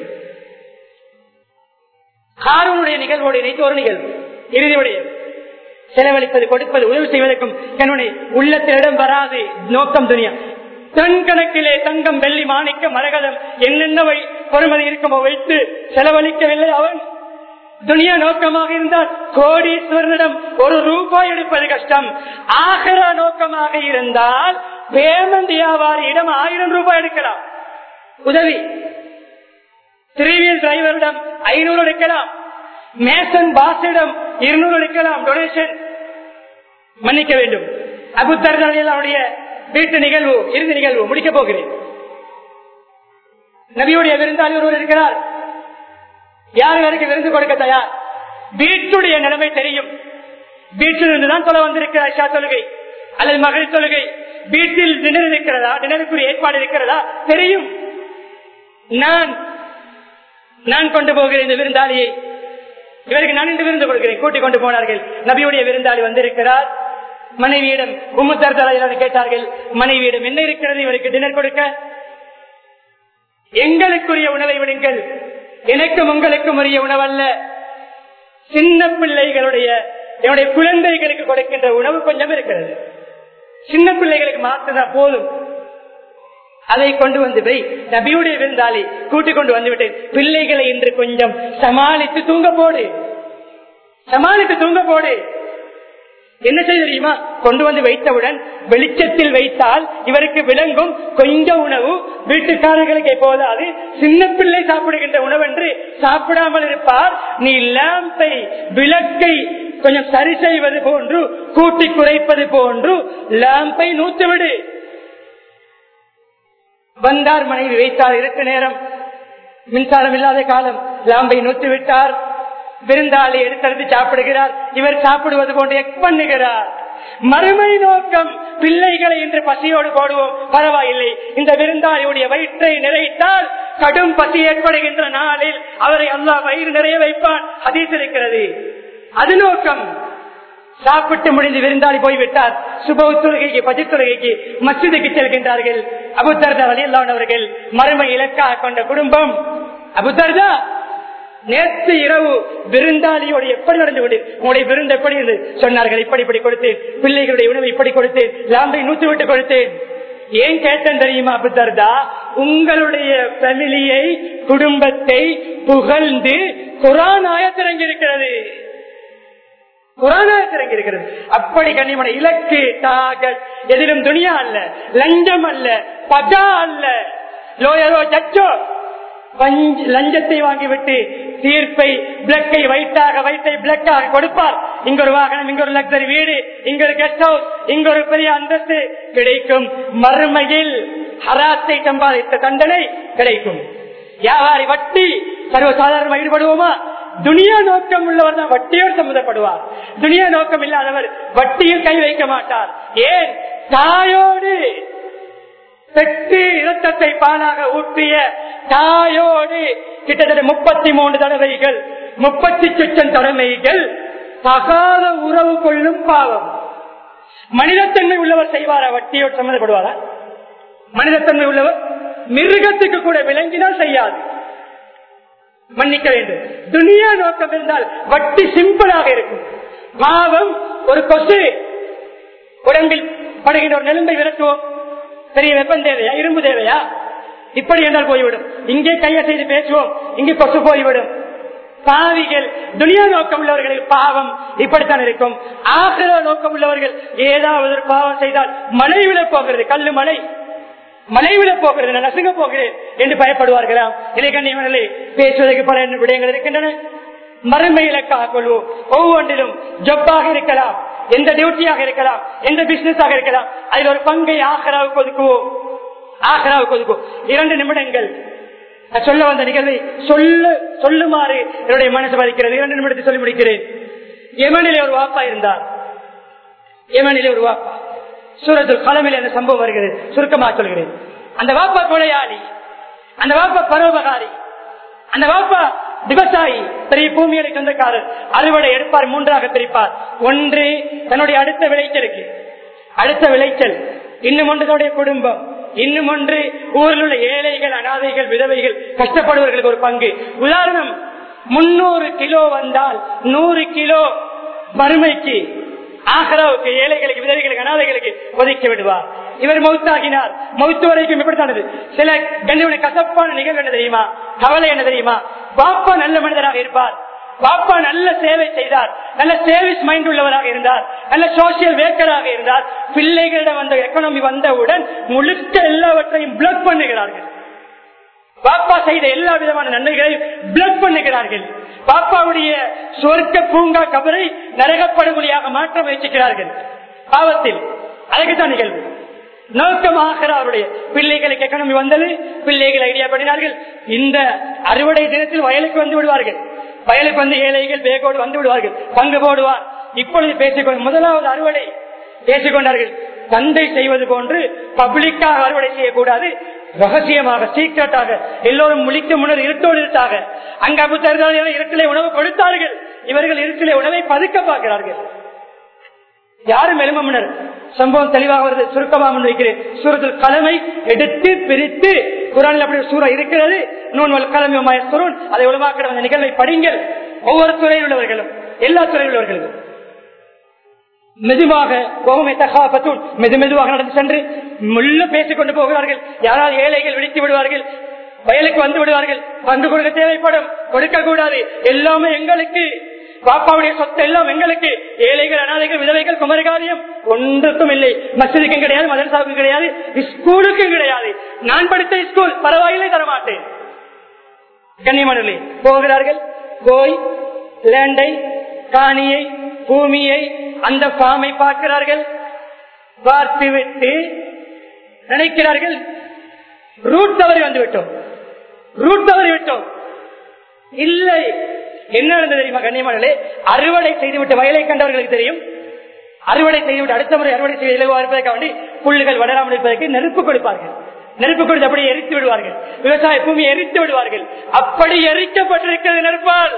S1: காரனுடைய நிகழ்வோடு இணைத்து ஒரு நிகழ்வு இறுதியுடைய செலவழிப்பது கொடுப்பது உதவி செய்வதற்கும் கணவனை உள்ளத்திலிடம் வராது நோக்கம் துணியா டன் கணக்கிலே தங்கம் வெள்ளி மாணிக்க மரகதம் என்னென்னவை பொறுமதி இருக்குமோ வைத்து செலவழிக்கவில்லை அவன் துனியா நோக்கமாக இருந்தால் கோடீஸ்வரனிடம் ஒரு ரூபாய் எடுப்பது கஷ்டம் ஆகரா நோக்கமாக இருந்தால் பேமெண்ட் வியாபாரியிடம் ஆயிரம் ரூபாய் எடுக்கலாம் உதவி த்ரீவீல் டிரைவரிடம் ஐநூறு எடுக்கலாம் மேசன் பாசிடம் இருநூறு எடுக்கலாம் டொனேஷன் மன்னிக்க வேண்டும் அபுத்தர்களுடைய வீட்டு நிகழ்வு இறுதி நிகழ்வு முடிக்கப் போகிறேன் நபியுடைய விருந்தாளி ஒருவர் இருக்கிறார் யார் யாருக்கு விருந்து கொடுக்க தயார் வீட்டுடைய நிலைமை தெரியும் வீட்டில் இருந்துதான் தொலை வந்திருக்கிறார் இஷா தொழுகை அல்லது மகளிர் தொழுகை வீட்டில் டினர் இருக்கிறதா டினருக்குரிய ஏற்பாடு இருக்கிறதா தெரியும் நான் நான் கொண்டு போகிறேன் இந்த விருந்தாளியை இவருக்கு நான் இன்று விருந்து கொடுக்கிறேன் கூட்டிக் கொண்டு போனார்கள் நபியுடைய விருந்தாளி வந்திருக்கிறார் மனைவியிடம் உமுத்தர்தலான கேட்டார்கள் மனைவியிடம் என்ன இருக்கிறது இவருக்கு டின்னர் கொடுக்க எங்களுக்குரிய உணவை விடுங்கள் எனக்கும் உங்களுக்கும் உரிய உணவல்ல சின்ன பிள்ளைகளுடைய என்னுடைய குழந்தைகளுக்கு கொடுக்கின்ற உணவு கொஞ்சம் இருக்கிறது சின்ன பிள்ளைகளுக்கு மாத்தினா போதும் அதை கொண்டு வந்து வை நபியுடைய விருந்தாளி கூட்டிக் கொண்டு வந்து விட்டேன் பிள்ளைகளை இன்று கொஞ்சம் சமாளித்து தூங்க போடு சமாளித்து தூங்க போடு என்ன செய்ய தெரியுமா கொண்டு வந்து வைத்தவுடன் வெளிச்சத்தில் வைத்தால் இவருக்கு விளங்கும் கொஞ்சம் உணவு வீட்டுக்காரர்களுக்கு போதாது சின்ன பிள்ளை சாப்பிடுகின்ற உணவு என்று சாப்பிடாமல் இருப்பார் நீ லேம்பை விளக்கை கொஞ்சம் சரி செய்வது போன்று கூட்டி குறைப்பது போன்று லேம்பை நூத்துவிடு வந்தார் மனைவி வைத்தார் இருக்க நேரம் மின்சாரம் இல்லாத காலம் லாம்பை நூத்து விட்டார் விருந்தாளி எடுத்தெடுத்து சாப்பிடுகிறார் இவர் சாப்பிடுவது போன்று எக் பண்ணுகிறார் மறுமை நோக்கம் பிள்ளைகளை இன்று பசியோடு போடுவோம் பரவாயில்லை இந்த விருந்தாளியுடைய வயிற்றை நிறைத்தால் கடும் பசி ஏற்படுகின்ற நாளில் அவரை அல்லாஹ் வயிறு நிறைய வைப்பான் அதீஸ் இருக்கிறது அது நோக்கம் சாப்பிட்டு முடிந்து விருந்தாளி போய்விட்டார் சுப தொழுகைக்கு பஜித் தொழுகைக்கு மசிதுக்கு செல்கின்றார்கள் அபுத்தர்தா வழியில்லானவர்கள் மறுமை இலக்காக கொண்ட குடும்பம் அபுத்தர்தா நேற்று இரவு விருந்தாளியோடு எப்படி நடந்து கொண்டு உங்களுடைய விருந்து எப்படி இருந்தது சொன்னார்கள் இப்படி இப்படி கொடுத்தேன் பிள்ளைகளுடைய உணவை இப்படி கொடுத்தேன் லாம்பை நூத்து விட்டு கொடுத்தேன் ஏன் கேட்டேன் தெரியுமா அபுத்தர்தா உங்களுடைய ஃபேமிலியை குடும்பத்தை புகழ்ந்து குரான் ஆயத்திறங்கியிருக்கிறது குரானாயத்திறங்கி இருக்கிறது அப்படி கண்ணியமான இலக்கு டாகட் எதிலும் துணியா அல்ல லஞ்சம் அல்ல பகா அல்ல லோயரோ ஜட்ஜோ லஞ்சத்தை வாங்கிவிட்டு தீர்ப்பை பிளக்கை வைட்டாக வைட்டை பிளக்காக கொடுப்பார் இங்க ஒரு வாகனம் இங்க ஒரு லக்ஸரி வீடு இங்க ஒரு கெஸ்ட் ஹவுஸ் இங்க ஒரு பெரிய அந்தஸ்து கிடைக்கும் மறுமையில் ஹராத்தை சம்பாதித்த தண்டனை கிடைக்கும் வியாபாரி வட்டி சர்வசாதாரணமாக ஈடுபடுவோமா துனியா நோக்கம் உள்ளவர் தான் வட்டியோடு சம்மந்தப்படுவார் துனியா நோக்கம் இல்லாதவர் வட்டியில் கை வைக்க மாட்டார் ஏன் தாயோடு பெற்று இரத்தத்தை பாலாக ஊற்றிய தாயோடு கிட்டத்தட்ட முப்பத்தி மூன்று தடவைகள் முப்பத்தி சுச்சம் தடவைகள் தகாத உறவு கொள்ளும் பாவம் மனிதத்தன்மை உள்ளவர் செய்வாரா வட்டியோடு சம்மந்தப்படுவாரா மனிதத்தன்மை உள்ளவர் மிருகத்துக்கு கூட விளங்கினால் செய்யாது மன்னிக்க வேண்டும் துனியா நோக்கம் இருந்தால் வட்டி சிம்பிளாக இருக்கும் பாவம் ஒரு கொசு உடம்பில் படுகின்ற ஒரு நெலும்பை விரட்டுவோம் பெரிய வெப்பம் தேவையா இரும்பு தேவையா இப்படி என்றால் போய்விடும் இங்கே கையை செய்து பேசுவோம் இங்கே கொசு போய்விடும் பாவிகள் துனியா நோக்கம் உள்ளவர்களுக்கு பாவம் இப்படித்தான் இருக்கும் ஆகிற நோக்கம் உள்ளவர்கள் ஏதாவது ஒரு பாவம் செய்தால் மழை விழ போகிறது கல்லு மழை மழை விழ போகிறது நான் நசுங்க போகிறேன் என்று பயப்படுவார்களாம் இலைக்கண்ணியவர்களே பேசுவதற்கு பல விடயங்கள் இருக்கின்றன மறுமை இலக்காக கொள்வோம் ஒவ்வொன்றிலும் ஜப்பாக இருக்கலாம் எந்த டியூட்டியாக இருக்கலாம் எந்த பிசினஸாக இருக்கலாம் அதில் ஒரு பங்கை ஆகராவுக்கு ஒதுக்குவோம் ஆகராவுக்கு ஒதுக்குவோம் இரண்டு நிமிடங்கள் நான் சொல்ல வந்த நிகழ்வை சொல்ல சொல்லுமாறு என்னுடைய மனசு வலிக்கிறது இரண்டு நிமிடத்தை சொல்லி முடிக்கிறேன் எமனிலே ஒரு வாப்பா இருந்தார் எமனிலே ஒரு வாப்பா சூரத்தில் களமில் என்ற சம்பவம் வருகிறது சுருக்கமாக சொல்கிறேன் அந்த வாப்பா கொலையாளி அந்த வாப்பா பரோபகாரி அந்த வாப்பா விவசாயி பெரிய பூமிகளை சொந்தக்காரர் அறுவடை எடுப்பார் மூன்றாக பிரிப்பார் ஒன்று தன்னுடைய அடுத்த விளைச்சலுக்கு அடுத்த விளைச்சல் இன்னும் ஒன்று தன்னுடைய குடும்பம் இன்னும் ஒன்று ஊரில் உள்ள ஏழைகள் அனாதைகள் விதவைகள் கஷ்டப்படுவர்களுக்கு ஒரு பங்கு உதாரணம் முன்னூறு கிலோ வந்தால் நூறு கிலோ வறுமைக்கு ஆகராவுக்கு ஏழைகளுக்கு விதவைகளுக்கு அனாதைகளுக்கு ஒதுக்கி விடுவார் இவர் மௌத்தாகினார் மௌத்து வரைக்கும் இப்படித்தானது சில கண்ணுடைய கசப்பான நிகழ்வு என்ன தெரியுமா கவலை என்ன தெரியுமா பாப்பா நல்ல மனிதராக இருப்பார் பாப்பா நல்ல சேவை செய்தார் நல்ல சேவிஸ் மைண்ட் உள்ளவராக இருந்தார் நல்ல சோசியல் வேக்கராக இருந்தார் பிள்ளைகளிடம் வந்த எக்கனாமி வந்தவுடன் முழுக்க எல்லாவற்றையும் பிளக் பண்ணுகிறார்கள் பாப்பா செய்த எல்லா விதமான நன்மைகளையும் பிளக் பண்ணுகிறார்கள் பாப்பாவுடைய சொர்க்க பூங்கா கபரை நரகப்படுகொலியாக மாற்ற முயற்சிக்கிறார்கள் பாவத்தில் அதுக்குத்தான் நிகழ்வு நோக்கமாக அவருடைய பிள்ளைகளுக்கு எக்கனமி வந்தது பிள்ளைகள் ஐடியா பண்ணினார்கள் இந்த அறுவடை தினத்தில் வயலுக்கு வந்து விடுவார்கள் வயலுக்கு வந்து ஏழைகள் பேகோடு வந்து விடுவார்கள் பங்கு போடுவார் இப்பொழுது பேசிக்கொண்டு முதலாவது அறுவடை பேசிக்கொண்டார்கள் தந்தை செய்வது போன்று பப்ளிக்காக அறுவடை செய்யக்கூடாது ரகசியமாக சீக்கிரட்டாக எல்லோரும் முழிக்க முன்னர் இருட்டோடு இருட்டாக அங்க அபுத்தர்கள் இருட்டிலே உணவு கொடுத்தார்கள் இவர்கள் இருட்டிலே உணவை பதுக்க பார்க்கிறார்கள் யாரும் எழும முன்னர் சம்பவம் தெளிவாக வருது சுருக்கமாக முன்வைக்கிறேன் சூரத்தில் கலமை எடுத்து பிரித்து குரானில் அப்படி ஒரு சூறா இருக்கிறது நூல் கலமை சுருன் அதை உலமாக்கிற அந்த நிகழ்வை படிங்கள் ஒவ்வொரு துறையில் உள்ளவர்களும் எல்லா துறையில் உள்ளவர்களும் மெதுவாக கோபமே தகாபத்தூன் மெது மெதுவாக நடந்து சென்று முள்ள பேசிக் கொண்டு போகிறார்கள் யாரால் ஏழைகள் விழித்து விடுவார்கள் வயலுக்கு வந்து விடுவார்கள் பங்கு கொடுக்க தேவைப்படும் கொடுக்க கூடாது எல்லாமே எங்களுக்கு பாப்பாவுடைய சொத்து எல்லாம் எங்களுக்கு ஏழைகள் அனாதைகள் விதவைகள் குமரகாரியம் ஒன்றுக்கும் இல்லை மசிதுக்கும் கிடையாது மதரசாவுக்கும் கிடையாது ஸ்கூலுக்கும் கிடையாது நான் படித்த ஸ்கூல் பரவாயில்லை தரமாட்டேன் கன்னிமணி போகிறார்கள் போய் லேண்டை காணியை பூமியை அந்த ஃபார்மை பார்க்கிறார்கள் பார்த்துவிட்டு நினைக்கிறார்கள் ரூட் தவறி வந்து விட்டோம் ரூட் தவறி விட்டோம் இல்லை என்ன நடந்தது தெரியுமா கண்ணியமானே அறுவடை செய்துவிட்டு வயலை கண்டவர்களுக்கு தெரியும் அறுவடை செய்துவிட்டு அடுத்த முறை அறுவடை செய்து இலகுவா இருப்பதற்காக வேண்டி புல்லுகள் வளராமல் இருப்பதற்கு நெருப்பு கொடுப்பார்கள் நெருப்பு கொடுத்து அப்படியே எரித்து விடுவார்கள் விவசாய பூமியை எரித்து விடுவார்கள் அப்படி எரிக்கப்பட்டிருக்கிறது நெருப்பால்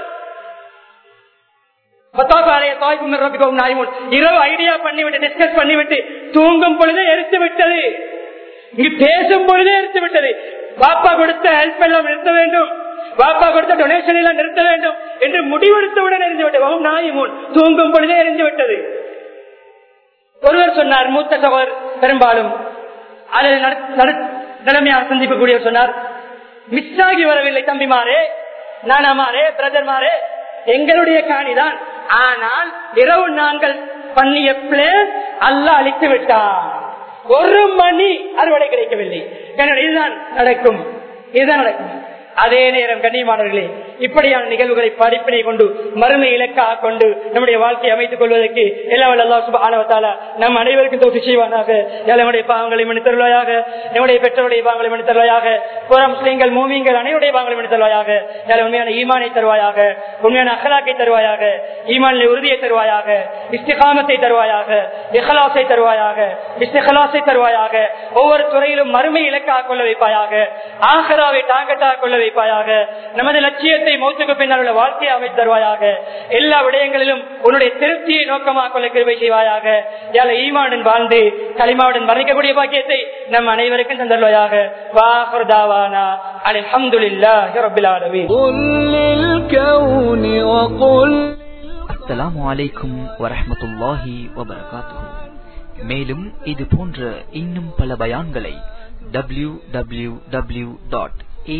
S1: இரவு ஐடியா பண்ணிவிட்டு டிஸ்கஸ் பண்ணிவிட்டு தூங்கும் பொழுதே எரித்து விட்டது இங்கு பேசும் பொழுதே எரித்து விட்டது பாப்பா கொடுத்த ஹெல்ப் எல்லாம் நிறுத்த வேண்டும் பாப்பா கொடுத்த டொனேஷன் எல்லாம் நிறுத்த வேண்டும் என்று முடிவெடுத்தவுடன் எரிந்து விட்டது நாயமுன் தூங்கும் பொழுதே எரிந்து விட்டது ஒருவர் சொன்னார் மூத்த சகோதர் பெரும்பாலும் அதை நிலைமையாக சந்திக்கக்கூடியவர் சொன்னார் மிஸ் ஆகி வரவில்லை தம்பிமாரே நானாமாரே பிரதர்மாரே எங்களுடைய காணிதான் ஆனால் இரவு நாங்கள் பண்ணிய பிளேன் அல்ல அழித்து விட்டார் ஒரு மணி அறுவடை கிடைக்கவில்லை இதுதான் நடக்கும் இதுதான் நடக்கும் அதே நேரம் கண்ணியமானவர்களே இப்படியான நிகழ்வுகளை படிப்பினை கொண்டு மறுமை இலக்காக கொண்டு நம்முடைய வாழ்க்கையை அமைத்துக் கொள்வதற்கு எல்லா நம் அனைவருக்கும் தோற்று செய்வானாக நம்முடைய பாவங்களை மன்னித்தருவாயாக நம்முடைய பெற்றோருடைய பாவங்களை மன்னித்தருவாயாக புற முஸ்லீம்கள் மூமியங்கள் அனைவருடைய பாவங்களை மன்னித்தருவாயாக உண்மையான ஈமானை தருவாயாக உண்மையான அகலாக்கை தருவாயாக ஈமானில் உறுதியை தருவாயாக இஸ்திகாமத்தை தருவாயாக இஹலாசை தருவாயாக இஸ்திகலாசை தருவாயாக ஒவ்வொரு துறையிலும் மறுமை இலக்காக கொள்ள வைப்பாயாக ஆகராவை டாங்கட்டாக கொள்ள வைப்பாயாக நமது லட்சியத்தை மௌத்துக்கு பின்னால் உள்ள வாழ்க்கையை அமைத்து தருவாயாக எல்லா விடயங்களிலும் உன்னுடைய திருப்தியை நோக்கமாக கொள்ள கிருபை செய்வாயாக யாழ ஈமாவுடன் வாழ்ந்து களிமாவுடன் மறைக்கக்கூடிய பாக்கியத்தை நம் அனைவருக்கும் தந்தருவாயாக வாஹர்தாவானா அல்ஹம்துலில்லாஹி ரப்பில் ஆலமீன்
S2: قل للكون وقل
S3: அஸ்ஸலாமு அலைக்கும் வரஹ்மத்துல்லாஹி வபரகாத்துஹு மேலும் இது போன்ற இன்னும் பல பயான்களை டபிள்யூ டபிள்யூ டபிள்யூ டாட்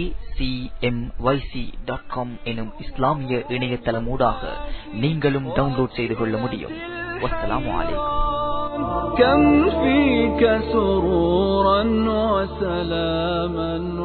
S3: எனும் இஸ்லாமிய இணையதளமூடாக நீங்களும் டவுன்லோட் செய்து கொள்ள முடியும் வஸ்ஸலாமு அலைக்கும்
S2: كم فيك سرورا وسلاما